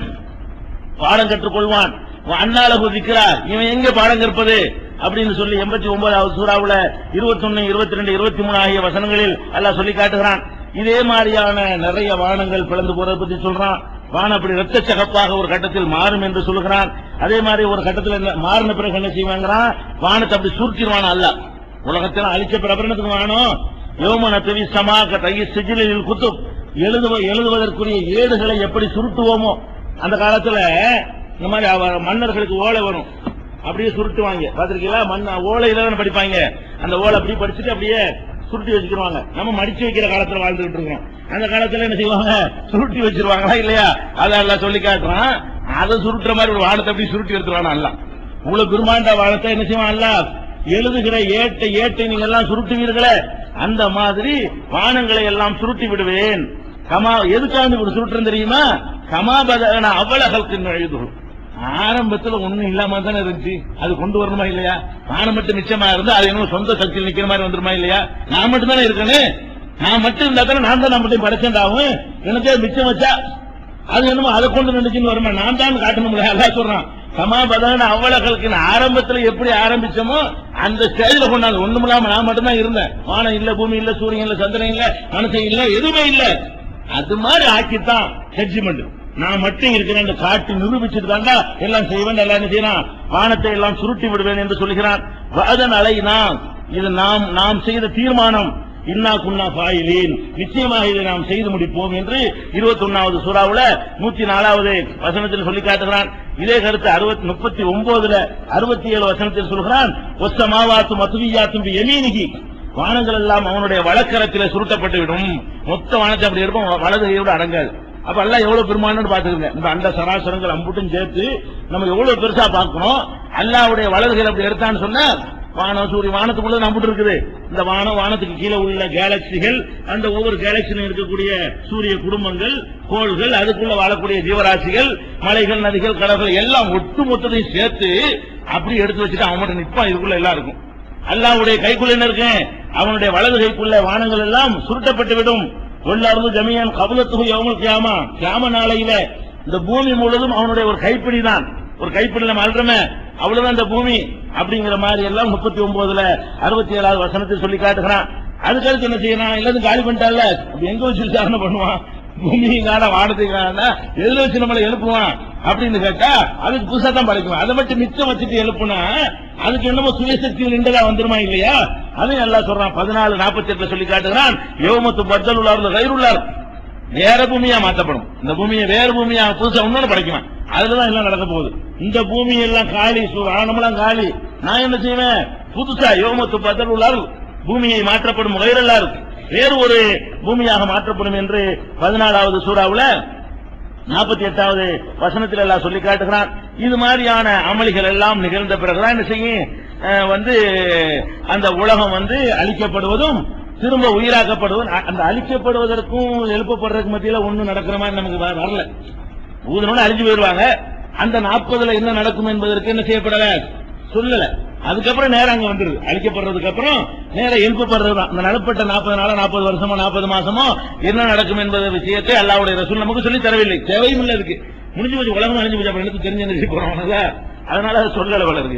A: பாடம் கற்றுக்கொள்வான் அண்ணாளகு திக்கிறார் இவன் எங்க பாடம் கற்பது அப்படின்னு சொல்லி எண்பத்தி ஒன்பதாவது சூறாவுல இருபத்தி ஒன்னு இருபத்தி ரெண்டு இருபத்தி மூணு ஆகிய வசனங்களில் அல்லாஹ் சொல்லி காட்டுகிறான் இதே மாதிரியான நிறைய வானங்கள் பிளந்து போறதை பத்தி சொல்றான் வானம் அப்படி ரத்த சகப்பாக ஒரு கட்டத்தில் மாறும் என்று சொல்லுகிறான் அதே மாதிரி ஒரு கட்டத்தில் என்ன- மாறின பிறகு என்ன செய்வாங்கிறான் வானத்தை அப்படி சுருட்டிடுவான் அல்ல உலகத்தில் அழிச்ச பிரபரணத்துக்கு வானம் யோமன தெவி சமாக தைய சிஜிலில் குத்துப் எழுதுவ எழுதுவதற்குரிய ஏடுகளை எப்படி சுருட்டுவோமோ அந்த காலத்துல இந்த மாதிரி அவ- மன்னர்களுக்கு ஓலை வரும் அப்படியே சுருட்டுவாங்க பாத்திருக்கீங்களா மண்ண ஓலையில தானே படிப்பாங்க அந்த ஓலை அப்படியே படிச்சுட்டு அப்படியே சுருட்டி வச்சுக்கிருவாங்க நம்ம மடிச்சு வைக்கிற காலத்துல வாழ்ந்துகிட்டு இருக்கோம் அந்த காலத்துல என்ன செய்வாங்க சுருட்டி வச்சிருவாங்களா இல்லையா அதெல்லாம் சொல்லி காட்டுறான் அதை சுருட்டுற மாதிரி ஒரு வானத்தை அப்படி சுருட்டி எடுத்துருவானா அல்ல இவ்வளவு பெருமாண்ட வானத்தை என்ன செய்வான் அல்ல எழுதுகிற ஏட்டை ஏட்டை நீங்க எல்லாம் சுருட்டுவீர்களே அந்த மாதிரி வானங்களை எல்லாம் சுருட்டி விடுவேன் கமா எதுக்காக இப்படி சுருட்டுறேன் தெரியுமா கமாபதன அவ்வளகல்க்கு எழுதுகிறோம் ஆரம்பத்துல ஒண்ணும் இல்லாம தானே இருந்துச்சு அது கொண்டு வரணுமா இல்லையா வானம் மட்டும் மிச்சமா இருந்தா அது என்ன சொந்த சக்தியில் நிக்கிற மாதிரி வந்துருமா இல்லையா நான் மட்டும் தானே இருக்கணும் நான் மட்டும் இருந்தா தானே நான் தான் மட்டும் படைச்சேன்டாவும் எனக்கே மிச்சம் வச்சா அது என்னமோ அதை கொண்டு நினைச்சுன்னு வருமா நான் தான் காட்டணும்ல எல்லாம் சொல்றான் சமாபதான அவ்வளவுகளுக்கு ஆரம்பத்துல எப்படி ஆரம்பிச்சோமோ அந்த ஸ்டேஜ்ல கொண்டாந்து ஒண்ணுமில்லாம நான் மட்டும்தான் இருந்தேன் வானம் இல்ல பூமி இல்ல சூரியன் இல்ல சந்திரன் இல்ல மனுஷன் இல்ல எதுவுமே இல்ல அது மாதிரி ஆக்கித்தான் ஜட்ஜ்மெண்ட் நான் மட்டும் இருக்கிறேன் என்று காட்டி நிரூபிச்சுட்டு தாண்டா எல்லாம் செய்வேன் எல்லாம் என்ன செய்யறான் வானத்தை எல்லாம் சுருட்டி விடுவேன் என்று சொல்கிறான் வாதன் அலைனா இது நாம் நாம் செய்த தீர்மானம் இன்னா குன்னா பாயிலீன் நிச்சயமாக இதை நாம் செய்து முடிப்போம் என்று இருபத்தி ஒன்னாவது சூறாவுல நூத்தி நாலாவது வசனத்தில் சொல்லி காட்டுகிறான் இதே கருத்து அறுபத்தி முப்பத்தி ஒன்பதுல அறுபத்தி ஏழு வசனத்தில் சொல்கிறான் ஒத்தமாவாத்து மத்துவியாத்தும் எமீனிகி வானங்கள் எல்லாம் அவனுடைய வழக்கரத்திலே சுருட்டப்பட்டு விடும் மொத்த வானத்தை அப்படி இருக்கும் வலது கையோடு அடங்காது அப்ப எல்லாம் எவ்வளவு பெருமானு பாத்துக்கோங்க இந்த அண்ட சராசரங்கள் அம்புட்டும் சேர்த்து நம்ம எவ்வளவு பெருசா பார்க்கணும் அல்லாவுடைய வலதுகள் அப்படி எடுத்தான்னு சொன்னா வானம் சூரிய வானத்துக்குள்ள நம்பிட்டு இருக்குது இந்த வானம் வானத்துக்கு கீழே உள்ள கேலக்சிகள் அந்த ஒவ்வொரு கேலக்சியிலும் இருக்கக்கூடிய சூரிய குடும்பங்கள் கோள்கள் அதுக்குள்ள வாழக்கூடிய ஜீவராசிகள் மலைகள் நதிகள் கடல்கள் எல்லாம் ஒட்டு மொத்தத்தையும் சேர்த்து அப்படி எடுத்து வச்சுட்டு அவன் மட்டும் நிற்பான் இதுக்குள்ள எல்லாம் இருக்கும் அல்லாவுடைய கைக்குள்ள என்ன இருக்கு அவனுடைய வலது கைக்குள்ள வானங்கள் எல்லாம் சுருட்டப்பட்டு விடும் உள்ளார்ந்து ஜமியான் கபலத்துகு யௌமல் கியாமா கியாம நாளையில இந்த பூமி முழுவதும் அவனுடைய ஒரு கைப்பிடி தான் ஒரு கைப்பிடி நம்ம அல்றமே அவ்வளவுதான் இந்த பூமி அப்படிங்கிற மாதிரி எல்லாம் முப்பத்தி ஒன்பதுல அறுபத்தி ஏழாவது வசனத்தில் சொல்லி காட்டுகிறான் அதுக்கடுத்து என்ன செய்யறான் எல்லாத்தையும் காலி பண்ணிட்டால அப்ப எங்க வச்சு விசாரணை பண்ணுவான் பூமியும் காண வானத்தையும் காண எதுல வச்சு நம்மளை எழுப்புவான் அப்படின்னு கேட்டா அதுக்கு புதுசா தான் படைக்குவான் அதை மட்டும் மிச்சம் வச்சுட்டு எழுப்புனா அதுக்கு என்னமோ சுயசக்தியில் நின்றதா வந்துருமா இல்லையா அதையும் எல்லாம் சொல்றான் பதினாலு நாற்பத்தி எட்டுல சொல்லி காட்டுகிறான் யோமத்து பத்தல் உள்ளார் கயிறுள்ளார் வேற பூமியா மாற்றப்படும் இந்த பூமியை வேற பூமியா புதுசா இன்னொன்னு படைக்குவேன் அதுலதான் எல்லாம் நடக்க போகுது இந்த பூமி எல்லாம் காலி சு- வானமெல்லாம் காலி நான் என்ன செய்வேன் புதுசா யோமத்து பத்தல் உள்ளார் பூமியை மாற்றப்படும் கயிறல்லார் வேறு ஒரு பூமியாக மாற்றப்படும் என்று பதினாலாவது சூறாவுல நாற்பத்தி எட்டாவது வசனத்தில் எல்லாம் சொல்லி காட்டுகிறான் இது மாதிரியான அமளிகள் எல்லாம் நிகழ்ந்த பிறகுதான் என்ன செய்யும் அஹ், வந்து அந்த உலகம் வந்து அழிக்கப்படுவதும் திரும்ப உயிராக்கப்படுவதும் அ- அந்த அழிக்கப்படுவதற்கும் எழுப்பப்படுறதுக்கு மத்தியில ஒண்ணும் நடக்கிற மாதிரி நமக்கு வ- வரல ஊதனோட அழிஞ்சு போயிடுவாங்க அந்த நாற்பதுல என்ன நடக்கும் என்பதற்கு என்ன செய்யப்படல சொல்லல அதுக்கப்புறம் நேரம் அங்க வந்துருது அழிக்கப்படுறதுக்கு அப்புறம் நேரம் எழுப்பப்படுறது தான் அந்த நடப்பட்ட நாற்பது நாளோ நாற்பது வருஷமோ நாற்பது மாசமோ என்ன நடக்கும் என்பத விஷயத்தை அல்லாவுடைய ரசூல் நமக்கு சொல்லி தரவில்லை தேவையும் இல்லை அதுக்கு முடிஞ்சு போச்சு உலகம் அழிஞ்சு போச்சு அப்புறம் எனக்கு தெரிஞ்சு நினைச்சு போறவங்க அதனால அது சொல்லல வளருது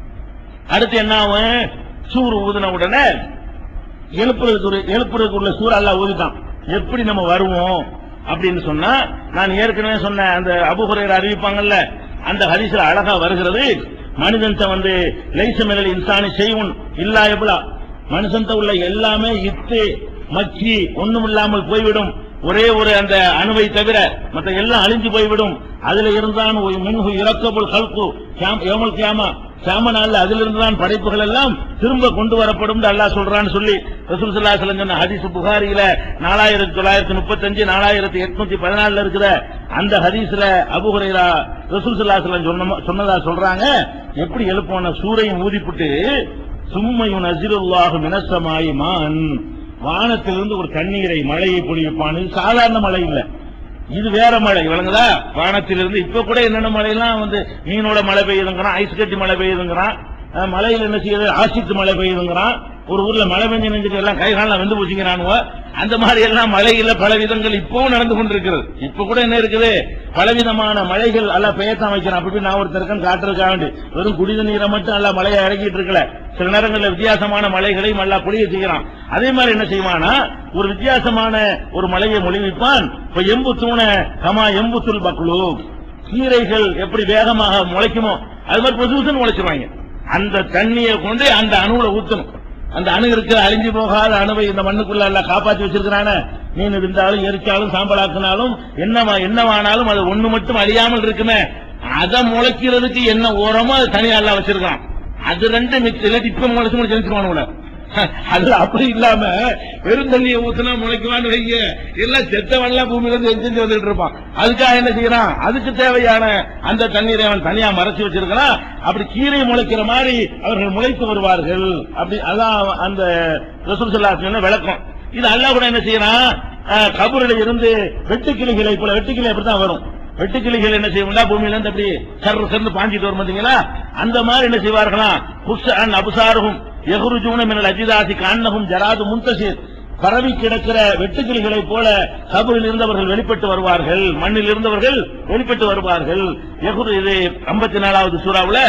A: அடுத்து என்ன ஆகும் சூறு ஊதின உடனே எழுப்புறதுக்கு ஒரு எழுப்புறதுக்கு உள்ள சூற அல்லாஹ் ஊதிட்டான் எப்படி நம்ம வருவோம் அப்படின்னு சொன்னா நான் ஏற்கனவே சொன்ன அந்த அபுஹுரையர் அறிவிப்பாங்கல்ல அந்த ஹரிசில் அழகா வருகிறது மனிதன் வந்து லைசமிரல் இன்சானி செய்வன் இல்லா எவ்வளா மனுஷன் உள்ள எல்லாமே இத்து மச்சி ஒண்ணும் இல்லாமல் போய்விடும் ஒரே ஒரு அந்த அணுவை தவிர மற்ற எல்லாம் அழிஞ்சு போய்விடும் அதுல இருந்தான் ஒரு முன்ஹு இறக்கபுல் கல்கு ஏமல் கியாமா கியாம நாள்ல அதிலிருந்து தான் படைப்புகள் எல்லாம் திரும்ப கொண்டு வரப்படும் அல்லாஹ் சொல்றான்னு சொல்லி ரசூல் ஸல்லல்லாஹு அலைஹி வஸல்லம் சொன்ன ஹதீஸ் புகாரியில நாலாயிரத்தி தொள்ளாயிரத்தி முப்பத்தஞ்சு நாலாயிரத்தி எட்நூத்தி பதினாலுல இருக்கிற அந்த ஹதீஸ்ல அபு ஹுரைரா ரசூல் ஸல்லல்லாஹு அலைஹி வஸல்லம் சொன்ன சொன்னதா சொல்றாங்க எப்படி எழுப்போன சூரையும் ஊதிப்புட்டு சும்மையும் நசிருல்லாஹு மினசமாயி மான் வானத்திலிருந்து ஒரு தண்ணீரை மழையை பொழிவிப்பான் இது சாதாரண மழை இல்ல இது வேற மழை விளங்குதா வானத்திலிருந்து இப்ப கூட என்னென்ன மழையெல்லாம் வந்து மீனோட மழை பெய்யுதுங்கிறான் ஐஸ் கட்டி மழை பெய்யுதுங்கிறான் அஹ் மழையில என்ன செய்யுது ஆசித்து மழை பெய்யுதுங்கிறான் ஒரு ஊர்ல மழை பெஞ்சு நெஞ்சுட்டு எல்லாம் கை காலம் வெந்து போச்சுங்கிறானுவ அந்த மாதிரி எல்லாம் மழையில பல விதங்கள் இப்பவும் நடந்து கொண்டிருக்கிறது இப்ப கூட என்ன இருக்குது பலவிதமான மழைகள் எல்லாம் பெய்யத்தான் வைக்கிறான் அப்படி நான் ஒருத்தருக்கும் காட்டுறதுக்காக வேண்டி வெறும் குடித நீரை மட்டும் எல்லாம் மழையை இறக்கிட்டு இருக்கல சில நேரங்களில் வித்தியாசமான மலைகளையும் எல்லாம் பொழிய செய்கிறான் அதே மாதிரி என்ன செய்வானா ஒரு வித்தியாசமான ஒரு மலையை மொழிவிப்பான் இப்ப எம்பு தூண கமா எம்பு துல் பக்லு கீரைகள் எப்படி வேகமாக முளைக்குமோ அது மாதிரி புதுசுன்னு முளைச்சிருவாங்க அந்த தண்ணியை கொண்டு அந்த அணுவுல ஊத்தணும் அந்த அணு இருக்கிற அழிஞ்சு போகாத அணுவை இந்த மண்ணுக்குள்ள எல்லாம் காப்பாத்தி வச்சிருக்கிறானே மீன் இருந்தாலும் எரிச்சாலும் சாம்பலாக்குனாலும் என்னவா என்னவானாலும் அது ஒண்ணு மட்டும் அழியாமல் இருக்குமே அதை முளைக்கிறதுக்கு என்ன ஓரமோ அது தனியா எல்லாம் வச்சிருக்கான் அது ரெண்டு மிக்ஸ் இல்லாட்டி இப்ப முளைச்சு முளைச்சு வச்சிருவானுல அது அப்படி இல்லாம வெறும் தண்ணியை ஊத்துனா முளைக்குவான்னு வைங்க எல்லாம் செத்தவன்லாம் பூமியில இருந்து எரிஞ்சு வந்துட்டு இருப்பான் அதுக்காக என்ன செய்யறான் அதுக்கு தேவையான அந்த தண்ணீரை அவன் தனியா மறைச்சு வச்சிருக்கிறான் அப்படி கீரை முளைக்கிற மாதிரி அவர்கள் முளைத்து வருவார்கள் அப்படி அதான் அந்த ரசூல் சொல்லாசன விளக்கம் இது அல்லாஹ் கூட என்ன செய்யறான் அஹ், கபூரில் இருந்து வெட்டுக்கிளிகளை போல வெட்டுக்கிளி அப்படித்தான் வரும் வெட்டுக்கிளிகள் என்ன செய்யும்னா பூமியில இருந்து அப்படி சர்ற சர்ந்து பாஞ்சிட்டு வரும் பாத்தீங்களா அந்த மாதிரி என்ன செய்வார்களாம் குஸ் அன் அபுசாருகும் எகுருஜூன மினல் அஜிதாசி கான்னகும் ஜராது முன்தசிர் பரவி கிடக்கிற வெட்டுக்கிளிகளைப் போல கபரில் இருந்தவர்கள் வெளிப்பட்டு வருவார்கள் மண்ணில் இருந்தவர்கள் வெளிப்பட்டு வருவார்கள் எகுரு இது ஐம்பத்தி நாலாவது சூறாவுல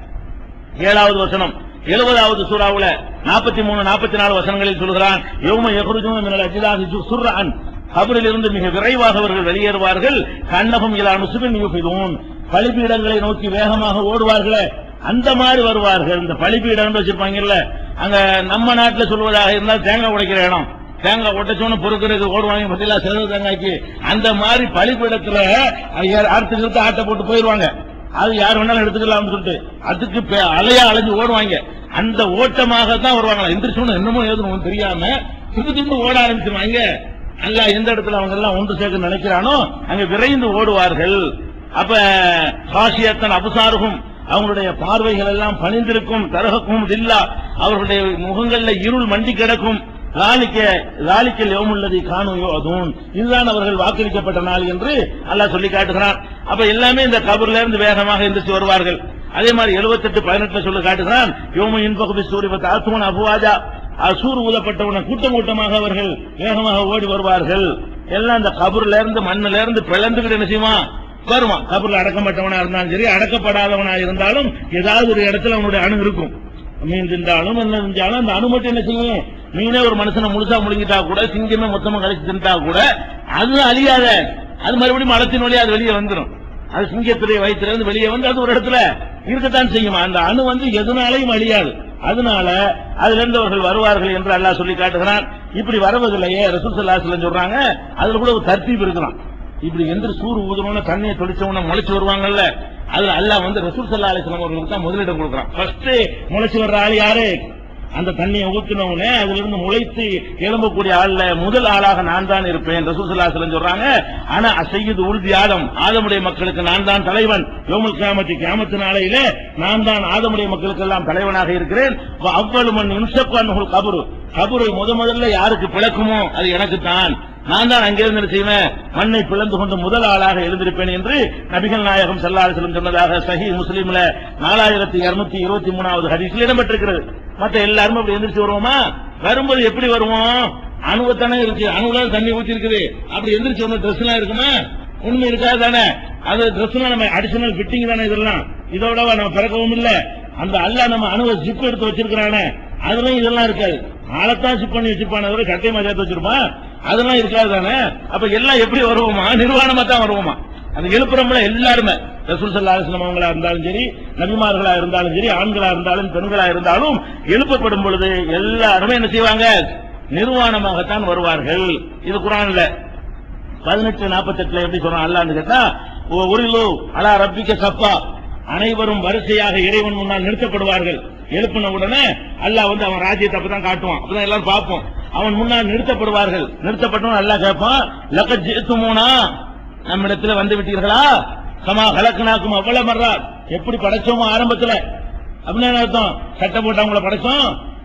A: ஏழாவது வசனம் எழுபதாவது சூறாவுல நாற்பத்தி மூணு நாற்பத்தி நாலு வசனங்களில் சொல்கிறான் யோம எகுருஜூன மினல் அஜிதாசி சுர்ரான் கபரில் இருந்து மிக விரைவாக அவர்கள் வெளியேறுவார்கள் கண்ணகம் இலா நுசுபின் யூபிதூன் பலிபீடங்களை நோக்கி வேகமாக ஓடுவார்களே அந்த மாதிரி வருவார்கள் இந்த பலிபீடம் வச்சிருப்பாங்கல்ல அங்க நம்ம நாட்டுல சொல்வதாக இருந்தால் தேங்காய் உடைக்கிற இடம் தேங்காய் உடைச்சோன்னு பொறுக்கிறதுக்கு ஓடுவாங்க பத்திலா சிறந்த தேங்காய்க்கு அந்த மாதிரி பலிபீடத்துல அடுத்து நிறுத்த ஆட்டை போட்டு போயிருவாங்க அது யார் வேணாலும் எடுத்துக்கலாம்னு சொல்லிட்டு அதுக்கு பே- அலையா அலைஞ்சு ஓடுவாங்க அந்த ஓட்டமாக தான் வருவாங்களா எந்திரிச்சோன்னு என்னமோ ஏதுன்னு தெரியாம திரும்ப திரும்ப ஓட ஆரம்பிச்சிருவாங்க அல்லாஹ் எந்த இடத்துல அவங்க எல்லாம் ஒன்று சேர்க்க நினைக்கிறானோ அங்க விரைந்து ஓடுவார்கள் அப்ப காசியத்தன் அபுசாருகும் அவங்களுடைய பார்வைகள் எல்லாம் பணிந்திருக்கும் தரகக்கும் இல்லா அவர்களுடைய முகங்கள்ல இருள் மண்டி கிடக்கும் லாலிக்க லாலிக்கல் யோமுள்ளதை காணும் அதுவும் இதுதான் அவர்கள் வாக்களிக்கப்பட்ட நாள் என்று அல்லாஹ் சொல்லி காட்டுகிறான் அப்ப எல்லாமே இந்த கபர்ல இருந்து வேகமாக எந்திரிச்சு வருவார்கள் அதே மாதிரி 78 பதினெட்டுல சொல்லி காட்டுகிறான் யோம இன்பகுபி சூரியபத் ஆத்துவன் அபுவாஜா அசூர் ஊதப்பட்டவன கூட்டம் கூட்டமாக அவர்கள் வேகமாக ஓடி வருவார்கள் எல்லாம் இந்த கபர்ல இருந்து மண்ணுல இருந்து பிளந்துகிட்டு என்ன செய்வான் வருவான் கபர்ல அடக்கப்பட்டவனா இருந்தாலும் சரி அடக்கப்படாதவனா இருந்தாலும் ஏதாவது ஒரு இடத்துல அவனுடைய அணு இருக்கும் மீன் தின்றாலும் என்ன செஞ்சாலும் அந்த அணு மட்டும் என்ன செய்யும் மீனே ஒரு மனுஷனை முழுசா முழுங்கிட்டா கூட சிங்கமே மொத்தமா கழிச்சு தின்ட்டா கூட அது அழியாத அது மறுபடியும் மலத்தின் வழியா அது வெளியே வந்துடும் அது சிங்கத்துடைய வயிற்றிலிருந்து வெளியே வந்து அது ஒரு இடத்துல இருக்கத்தான் செய்யும் அந்த அணு வந்து எதனாலையும் அழியாது அதனால அதுல இருந்து அவர்கள் வருவார்கள் என்று அல்லாஹ் சொல்லி காட்டுகிறான் இப்படி வரவதில்லையே ரசூல் ஸல்லல்லாஹு அலைஹி சொல்றாங்க அதுல கூட ஒரு தர்த்தீப் இருக்கலாம் இப்படி எந்திர சூறு ஊதுறோம்னு தண்ணியை தொளிச்சவன முளைச்சு வருவாங்கல்ல அதுல அல்லாஹ் வந்து ரசூல் ஸல்லல்லாஹு அலைஹி வஸல்லம் அவர்களுக்கு தான் முதலிடம் கொடுக்குறான் ஃபர்ஸ்ட் முளைச்சு வர்ற ஆள் யாரு அந்த தண்ணியை ஊத்தினவுடனே அதுல இருந்து முளைத்து எழும்பக்கூடிய ஆள்ல முதல் ஆளாக நான் தான் இருப்பேன் ரசூல் ஸல்லல்லாஹு அலைஹி வஸல்லம் சொல்றாங்க ஆனா அசையது உறுதி ஆதம் ஆதமுடைய மக்களுக்கு நான் தான் தலைவன் யோமுல் கியாமத்தி கியாமத்து நாளையிலே நான் தான் ஆதமுடைய மக்களுக்கு எல்லாம் தலைவனாக இருக்கிறேன் அவ்வளவு மண் இன்சப்பான் கபரு கபரை முத முதல்ல யாருக்கு பிளக்குமோ அது எனக்கு தான் நான் தான் அங்கிருந்து என்ன செய்வேன் மண்ணை பிளந்து கொண்டு முதல் ஆளாக எழுந்திருப்பேன் என்று நபிகள் நாயகம் ஸல்லல்லாஹு செல்லும் சொன்னதாக சஹி முஸ்லீம்ல நாலாயிரத்தி இருநூத்தி இருபத்தி மூணாவது ஹதீஸில் இடம்பெற்றிருக்கிறது மத்த எல்லாரும் அப்படி எந்திரிச்சு வருவோமா வரும்போது எப்படி வருவோம் அணுவத்தானே இருக்கு அணுல தண்ணி ஊத்தி இருக்குது அப்படி எந்திரிச்சு வந்த ட்ரெஸ் எல்லாம் இருக்குமா உண்மை இருக்காது தானே அது ட்ரெஸ் நம்ம அடிஷனல் ஃபிட்டிங் தானே இதெல்லாம் இதோட நம்ம பிறக்கவும் இல்ல அந்த அல்லாஹ் நம்ம அணுவை ஜிப் எடுத்து வச்சிருக்கிறானே அதெல்லாம் இதெல்லாம் இருக்காது ஆளத்தான் ஜிப் பண்ணி வச்சிருப்பான தவிர கட்டையமா சேர்த்து வச்சிருப்பான் அதெல்லாம் இருக்காது தானே அப்ப எல்லாம் எப்படி வருவோமா நிர்வாணமா தான் வருவோமா அது எழுப்புறோம்ல எல்லாருமே ரசூல் ஸல்லல்லாஹு அலைஹி வஸல்லம் அவங்களா இருந்தாலும் சரி நபிமார்களா இருந்தாலும் சரி ஆண்களா இருந்தாலும் பெண்களா இருந்தாலும் எழுப்பப்படும் பொழுது எல்லாருமே என்ன செய்வாங்க நிர்வாணமாகத்தான் வருவார்கள் இது குரான்ல பதினெட்டு நாற்பத்தெட்டுல எப்படி சொல்றான் அல்லான்னு கேட்டா உரிலு அலா ரப்பிக்க சப்பா அனைவரும் வரிசையாக இறைவன் முன்னால் நிறுத்தப்படுவார்கள் எழுப்பின உடனே அல்லாஹ் வந்து அவன் ராஜ்யத்தை அப்பதான் காட்டுவான் அப்பதான் எல்லாரும் பார்ப்போம் அவன் முன்னால் நிறுத்தப்படுவார்கள் நிறுத்தப்பட்டவன் அல்லாஹ் கேட்பான் லக்க ஜித்துமூனா நம்மிடத்துல வந்து விட்டீர்களா சமா கலக்கனாக்கும் அவ்வளவு மர்றா எப்படி படைச்சோமோ ஆரம்பத்துல அப்படின்னு என்ன அர்த்தம் சட்டை போட்டு அவங்கள படைச்சோம்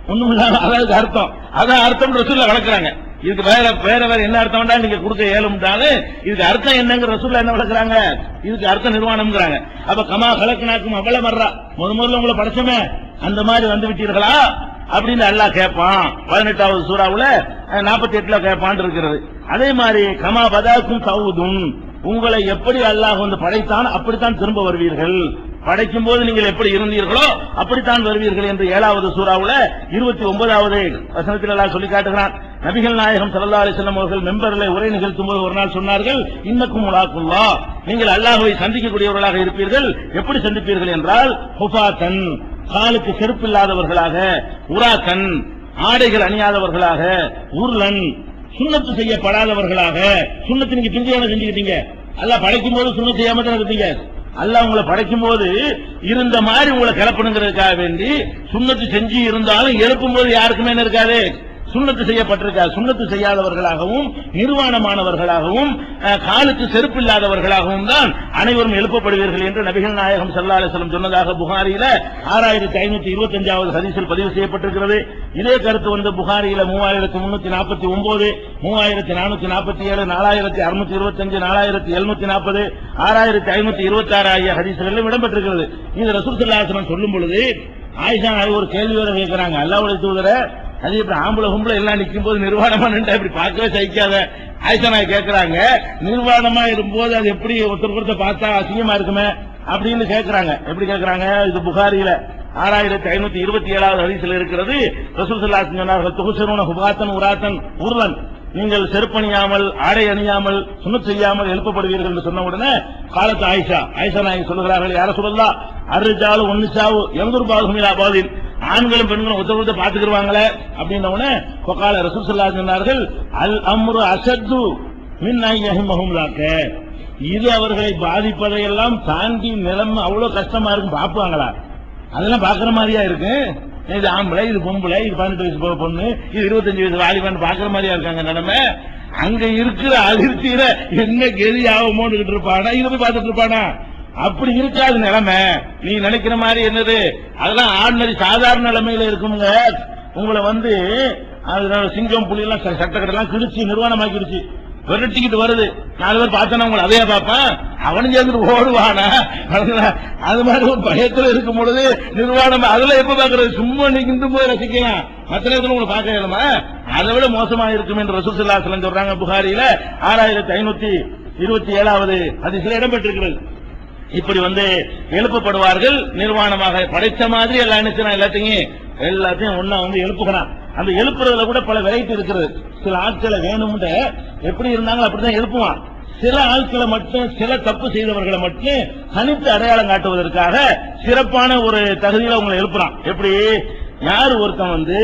A: ஒண்ணும் இல்லாம அதாவது அர்த்தம் அதான் அர்த்தம் ரசூல்ல வளர்க்குறாங்க இதுக்கு வேற வேற வேற என்ன அர்த்தம் வேண்டாம் நீங்க கொடுக்க இயலும்ட்டாலும் இதுக்கு அர்த்தம் என்னங்கிற ரசூல்ல என்ன வளர்க்குறாங்க இதுக்கு அர்த்த நிர்வாணம்ங்கிறாங்க அப்ப கமா கலக்குனாக்கும் அவ்வளவு மர்றா முத முதல்ல உங்களை படைச்சோமே அந்த மாதிரி வந்து விட்டீர்களா அப்படின்னு அல்லாஹ் கேட்பான் பதினெட்டாவது சூறாவுல நாற்பத்தி எட்டுல கேட்பான் இருக்கிறது அதே மாதிரி கமா பதாக்கும் தவுதும் உங்களை எப்படி அல்லாஹ் வந்து படைத்தான் அப்படித்தான் திரும்ப வருவீர்கள் படைக்கும் போது நீங்கள் எப்படி இருந்தீர்களோ அப்படித்தான் வருவீர்கள் என்று ஏழாவது சூறாவுல இருபத்தி ஒன்பதாவது வசனத்தில் எல்லாம் சொல்லி காட்டுகிறான் நபிகள் நாயகம் ஸல்லல்லாஹு அலைஹி வஸல்லம் அவர்கள் மெம்பரில் உரை நிகழ்த்தும் போது ஒரு நாள் சொன்னார்கள் இன்னக்கும் முலாக்குல்லா நீங்கள் அல்லாஹ்வை சந்திக்கக்கூடியவர்களாக இருப்பீர்கள் எப்படி சந்திப்பீர்கள் என்றால் ஹுஃபாத்தன் காலுக்கு செருப்பில்லாதவர்களாக உராக்கன் ஆடைகள் அணியாதவர்களாக உருளன் சுண்ணத்து செய்யப்படாதவர்களாக சுண்ணத்து நீங்க பிந்தையான செஞ்சுக்கிட்டீங்க அல்லாஹ் படைக்கும் போது சுண்ணத்து செய்யாம தான் இருந்தீங்க அல்லாஹ் உங்களை படைக்கும் போது இருந்த மாதிரி உங்களை கிளப்பணுங்கிறதுக்காக வேண்டி சுண்ணத்து செஞ்சு இருந்தாலும் எழுப்பும் போது யாருக்குமே என்ன இருக்காது சுண்ணத்து செய்யப்பட்டிருக்காது சுண்ணத்து செய்யாதவர்களாகவும் நிர்வாணமானவர்களாகவும் அஹ், காலுக்கு செருப்பு இல்லாதவர்களாகவும் தான் அனைவரும் எழுப்பப்படுவீர்கள் என்று நபிகள் நாயகம் ஸல்லல்லாஹு அலைஹி வஸல்லம் சொன்னதாக புகாரியில ஆறாயிரத்தி ஐநூத்தி இருபத்தஞ்சாவது ஹதீஸில் பதிவு செய்யப்பட்டிருக்கிறது இதே கருத்து வந்து புகாரியில மூவாயிரத்தி முன்னூத்தி நாற்பத்தி ஒன்பது மூவாயிரத்தி நானூத்தி நாற்பத்தி ஏழு நாலாயிரத்தி அறுநூத்தி இருபத்தஞ்சு நாலாயிரத்தி எழுநூத்தி நாற்பது ஆறாயிரத்தி ஐநூத்தி இருபத்தி ஆறு ஆகிய ஹதீஸ்களிலும் இடம்பெற்றிருக்கிறது இது ரசூல் ஸல்லல்லாஹு அலைஹி வஸல்லம் சொல்லும் பொழுது ஆயிஷா நாயகி ஒரு கேள்வி வேற கேட்கிறாங்க அல்லாஹ்வுடைய தூதரை அது இப்படி ஆம்பளை கும்பல எல்லாம் நிக்கும் போது நிர்வாணமா நின்றா இப்படி பார்க்கவே சகிக்காத ஆயிஷா நாயகி கேட்கிறாங்க நிர்வாணமா இருக்கும்போது அது எப்படி ஒருத்தர் ஒருத்தர் பார்த்தா அசிங்கமா இருக்குமே அப்படின்னு கேட்கிறாங்க எப்படி கேட்கிறாங்க இது புகாரியில ஆறாயிரத்தி ஐநூத்தி இருபத்தி ஏழாவது ஹதீஸ்ல இருக்கிறது ரசூல் ஸல்லல்லாஹு அலைஹி வஸல்லம் சொன்னார்கள் துகுசருன ஹுபாத்தன் உராத்தன் உருளன் நீங்கள் செருப்பணியாமல் ஆடை அணியாமல் சுண்ணத் செய்யாமல் எழுப்பப்படுவீர்கள் என்று சொன்ன உடனே காலத்து ஆயிஷா ஆயிஷா நாயகி சொல்லுகிறார்கள் யார சொல்லலாம் அருஜாலு ஒன்னு சாவு எங்கூர் பாகுமிலா பாதில் ஆண்களும் பெண்களும் ஒருத்தர் ஒருத்தர் பாத்துக்கிடுவாங்களே அப்படின்ன உடனே கொக்கால ரசூல் ஸல்லல்லாஹு அலைஹி சொன்னார்கள் அல் அம்ரு அசத்து மின் ஐயஹிமஹும் லாக்க இது அவர்களை பாதிப்பதையெல்லாம் தாண்டி நிலைமை அவ்வளவு கஷ்டமா இருக்கும் பாப்பாங்களா அதெல்லாம் பாக்குற மாதிரியா இருக்கு இது ஆம்பளை இது பொம்பளை இது பதினெட்டு வயசு பொ- பொண்ணு இது இருபத்தஞ்சு வயசு வாலிபான் பாக்குற மாதிரியா இருக்காங்க நிலைமை அங்க இருக்கிற அதிர்ச்சியில என்ன கெதி ஆகுமோன்னு இருப்பானா இதை போய் பார்த்துட்டு இருப்பானா அப்படி இருக்காது நிலைமை நீ நினைக்கிற மாதிரி என்னது அதெல்லாம் ஆர்டினரி சாதாரண நிலைமையில இருக்குங்க உங்களை வந்து அதனால சிங்கம் புலி எல்லாம் சட்டக்கட்டெல்லாம் கிழிச்சு நிர்வாணமாக்கிடுச்சு விரட்டிக்கிட்டு வருது நாலு பேர் பார்த்தா உங்களை அதையே பார்ப்பான் அவனும் சேர்ந்துட்டு ஓடுவானா அதனால அது மாதிரி ஒரு பயத்துல இருக்கும் பொழுது நிர்வாணம் அதுல எப்ப பாக்குறது சும்மா நின்று போய் ரசிக்கலாம் மற்ற நேரத்தில் உங்களை பார்க்க இயலுமா அதை விட மோசமா இருக்கும் என்று ரசூல் ஸல்லல்லாஹு அலைஹி வஸல்லம் சொல்றாங்க புகாரியில ஆறாயிரத்தி ஐநூத்தி இருபத்தி ஏழாவது அதிசல இடம்பெற்றிருக்கிறது இப்படி வந்து எழுப்பப்படுவார்கள் நிர்வாணமாக படைத்த மாதிரி எல்லாம் நினைச்சு எல்லாத்தையும் எல்லாத்தையும் ஒன்னா வந்து எழுப்புகிறான் அந்த எழுப்புறதுல கூட பல வெரைட்டி இருக்கிறது சில ஆட்களை வேணும்னு எப்படி இருந்தாங்களோ அப்படிதான் எழுப்புவான் சில ஆட்களை மட்டும் சில தப்பு செய்தவர்களை மட்டும் தனித்து அடையாளம் காட்டுவதற்காக சிறப்பான ஒரு தகுதியில உங்களை எழுப்புறான் எப்படி யார் ஒருத்தன் வந்து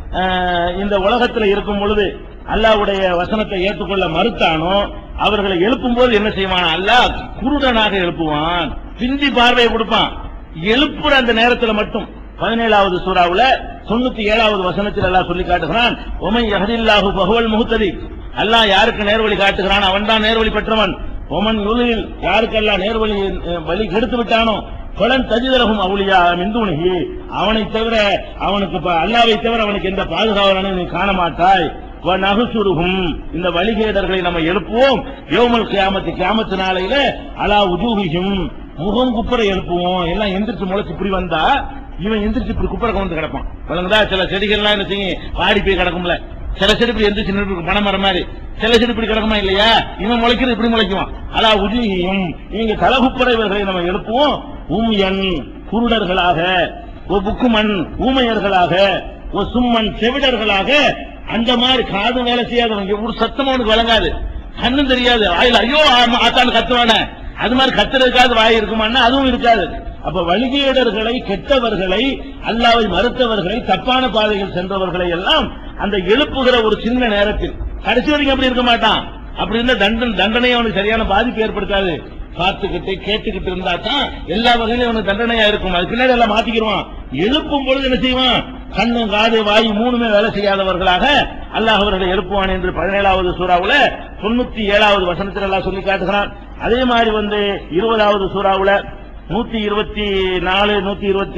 A: ஆஹ், இந்த உலகத்துல இருக்கும் பொழுது அல்லாஹ்வுடைய வசனத்தை ஏற்றுக்கொள்ள மறுத்தானோ அவர்களை எழுப்பும் போது என்ன செய்வான் அல்லாஹ் குருடனாக எழுப்புவான் பிந்தி பார்வையை கொடுப்பான் எழுப்புற அந்த நேரத்துல மட்டும் பதினேழாவது சூறாவுல தொண்ணூத்தி ஏழாவது வசனத்தில் அல்லாஹ் சொல்லி காட்டுகிறான் ஒமை யஹதில்லாஹு பஹுவல் முஹ்ததி அல்லாஹ் யாருக்கு நேர்வழி காட்டுகிறான் அவன்தான் நேர்வழி பெற்றவன் ஒமன் யுலில் யாருக்கெல்லாம் நேர்வழி அஹ், வழி கெடுத்து விட்டானோ பலன் தஜிதரகும் அவுளியா மிந்துனிகி அவனை தவிர அவனுக்கு ப- அல்லாவை தவிர அவனுக்கு எந்த பாதுகாவலனையும் நீ காண மாட்டாய் நகுசுருகும் இந்த வழிகேடர்களை நம்ம எழுப்புவோம் யோமல் கியாமத்து கியாமத்து நாளையில அலா உஜூகியும் முகம் குப்புற எழுப்புவோம் எல்லாம் எந்திரிச்சு முளைச்சு இப்படி வந்தா இவன் எந்திரிச்சு இப்படி குப்புற கொண்டு கிடப்பான் விளங்குதா சில செடிகள்லாம் என்ன செய்யும் வாடி போய் கிடக்கும்ல சில செடி இப்படி எந்திரிச்சு நின்று பணம் மரம் மாதிரி சில செடி இப்படி கிடக்குமா இல்லையா இவன் முளைக்கிறது இப்படி முளைக்குவான் அலா உஜூகியும் இவங்க தலகுப்புற இவர்களை நம்ம எழுப்புவோம் உம்யன் குருடர்களாக ஒரு புக்குமன் ஊமையர்களாக ஒரு சும்மன் செவிடர்களாக அந்த மாதிரி காது வேலை செய்யாதவங்க ஒரு சத்தம் அவனுக்கு வழங்காது கண்ணும் தெரியாது வாயில ஐயோ ஆமா, ஆத்தான்னு கத்துவானே அது மாதிரி கத்துறதுக்காவது வாய் இருக்குமான்னா அதுவும் இருக்காது அப்ப வழிகேடர்களை கெட்டவர்களை அல்லாவை மறுத்தவர்களை தப்பான பாதையில் சென்றவர்களை எல்லாம் அந்த எழுப்புகிற ஒரு சின்ன நேரத்தில் கடைசி வரைக்கும் அப்படி இருக்க மாட்டான் அப்படி இருந்தா தண்டனை தண்டனை அவனுக்கு சரியான பாதிப்பு ஏற்படுத்தாது பார்த்துக்கிட்டு கேட்டுக்கிட்டு இருந்தா தான் எல்லா வகையிலும் அவனுக்கு தண்டனையா இருக்கும் அது பின்னாடி எல்லாம் மாத்திக்கிடுவான் எழுப்பும் பொழுது என்ன செய்வான் கண்ணு காது வாய் மூணுமே வேலை செய்யாதவர்களாக அல்லாஹ் அவர்களை எழுப்புவான் என்று பதினேழாவது சூறாவுல தொண்ணூத்தி ஏழாவது வசனத்தில் எல்லாம் சொல்லி காட்டுகிறான் அதே மாதிரி வந்து இருபதாவது சூறாவுல நூத்தி இருபத்தி நாலு நூத்தி இருபத்தி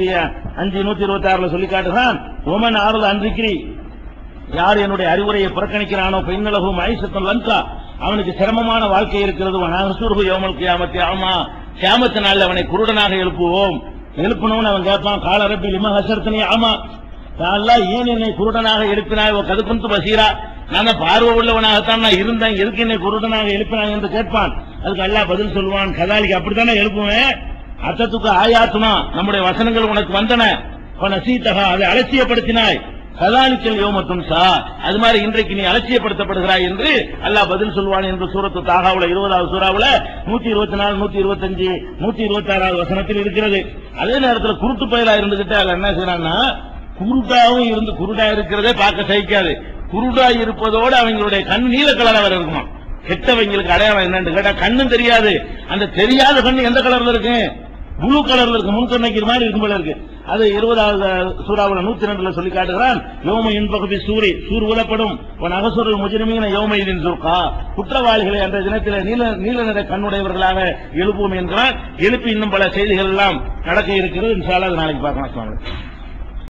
A: அஞ்சு நூத்தி இருபத்தி ஆறுல சொல்லி காட்டுகிறான் ஓமன் ஆறுல அன்றிக்கிரி யார் என்னுடைய அறிவுரையை புறக்கணிக்கிறானோ பெண்ணளவும் ஐசத்தன் லங்கா அவனுக்கு சிரமமான வாழ்க்கை இருக்கிறது நாகசூர்கு யோமல் கியாமத்தி ஆமா கியாமத்து நாளில் அவனை குருடனாக எழுப்புவோம் எழுப்பணும்னு அவன் கேட்பான் காலரப்பி லிம ஹசர்த்தனி ஆமா அல்லாஹ் ஏன் என்னை குருடனாக எழுப்பினாய் ஓ கதுகுந்து பசீரா நான் தான் பார்வை உள்ளவனாகத்தான் நான் இருந்தேன் எதுக்கு என்னை குருடனாக எழுப்பினாய் என்று கேட்பான் அதுக்கு அல்லாஹ் பதில் சொல்லுவான் கதாலிக்கு அப்படித்தானே எழுப்புவேன் அத்தத்துக்கு ஆயாத்துமா நம்முடைய வசனங்கள் உனக்கு வந்தன நசீத்தகா அதை அலட்சியப்படுத்தினாய் கதாலிக்கல் யோமத்தும் சா அது மாதிரி இன்றைக்கு நீ அலட்சியப்படுத்தப்படுகிறாய் என்று அல்லாஹ் பதில் சொல்வான் என்று சூரத்து தாகாவுல இருபதாவது சூறாவுல நூத்தி இருபத்தி நாலு நூத்தி இருபத்தஞ்சு நூத்தி இருபத்தி ஆறாவது வசனத்தில் இருக்கிறது அதே நேரத்தில் குருட்டு பயலா இருந்துகிட்டு அதுல என்ன செய்யறான்னா குருட்டாவும் இருந்து குருடா இருக்கிறதே பார்க்க சகிக்காது குருடா இருப்பதோடு அவங்களுடைய கண் நீல கலரா வேற இருக்குமா கெட்டவங்களுக்கு அடையாளம் என்னன்னு கேட்டா கண்ணும் தெரியாது அந்த தெரியாத கண்ணு எந்த கலர்ல இருக்கு ப்ளூ கலர்ல இருக்கு முன்கண்ணைக்கு மாதிரி இருக்கும் போல இருக்கு அது இருபதாவது சூறாவுல நூத்தி ரெண்டுல சொல்லி காட்டுகிறான் யோம இன்பகுதி சூரி சூர் உலப்படும் உன் அகசூர் முஜிரமீன யோம இதின் சுர்கா குற்றவாளிகளை அந்த தினத்தில் நீல நீல நிற கண்ணுடையவர்களாக எழுப்புவோம் என்கிறான் எழுப்பி இன்னும் பல செய்திகள் எல்லாம் நடக்க இருக்கிறது இன்ஷா அல்லாஹ் அது நாளைக்கு பார்க்கலாம்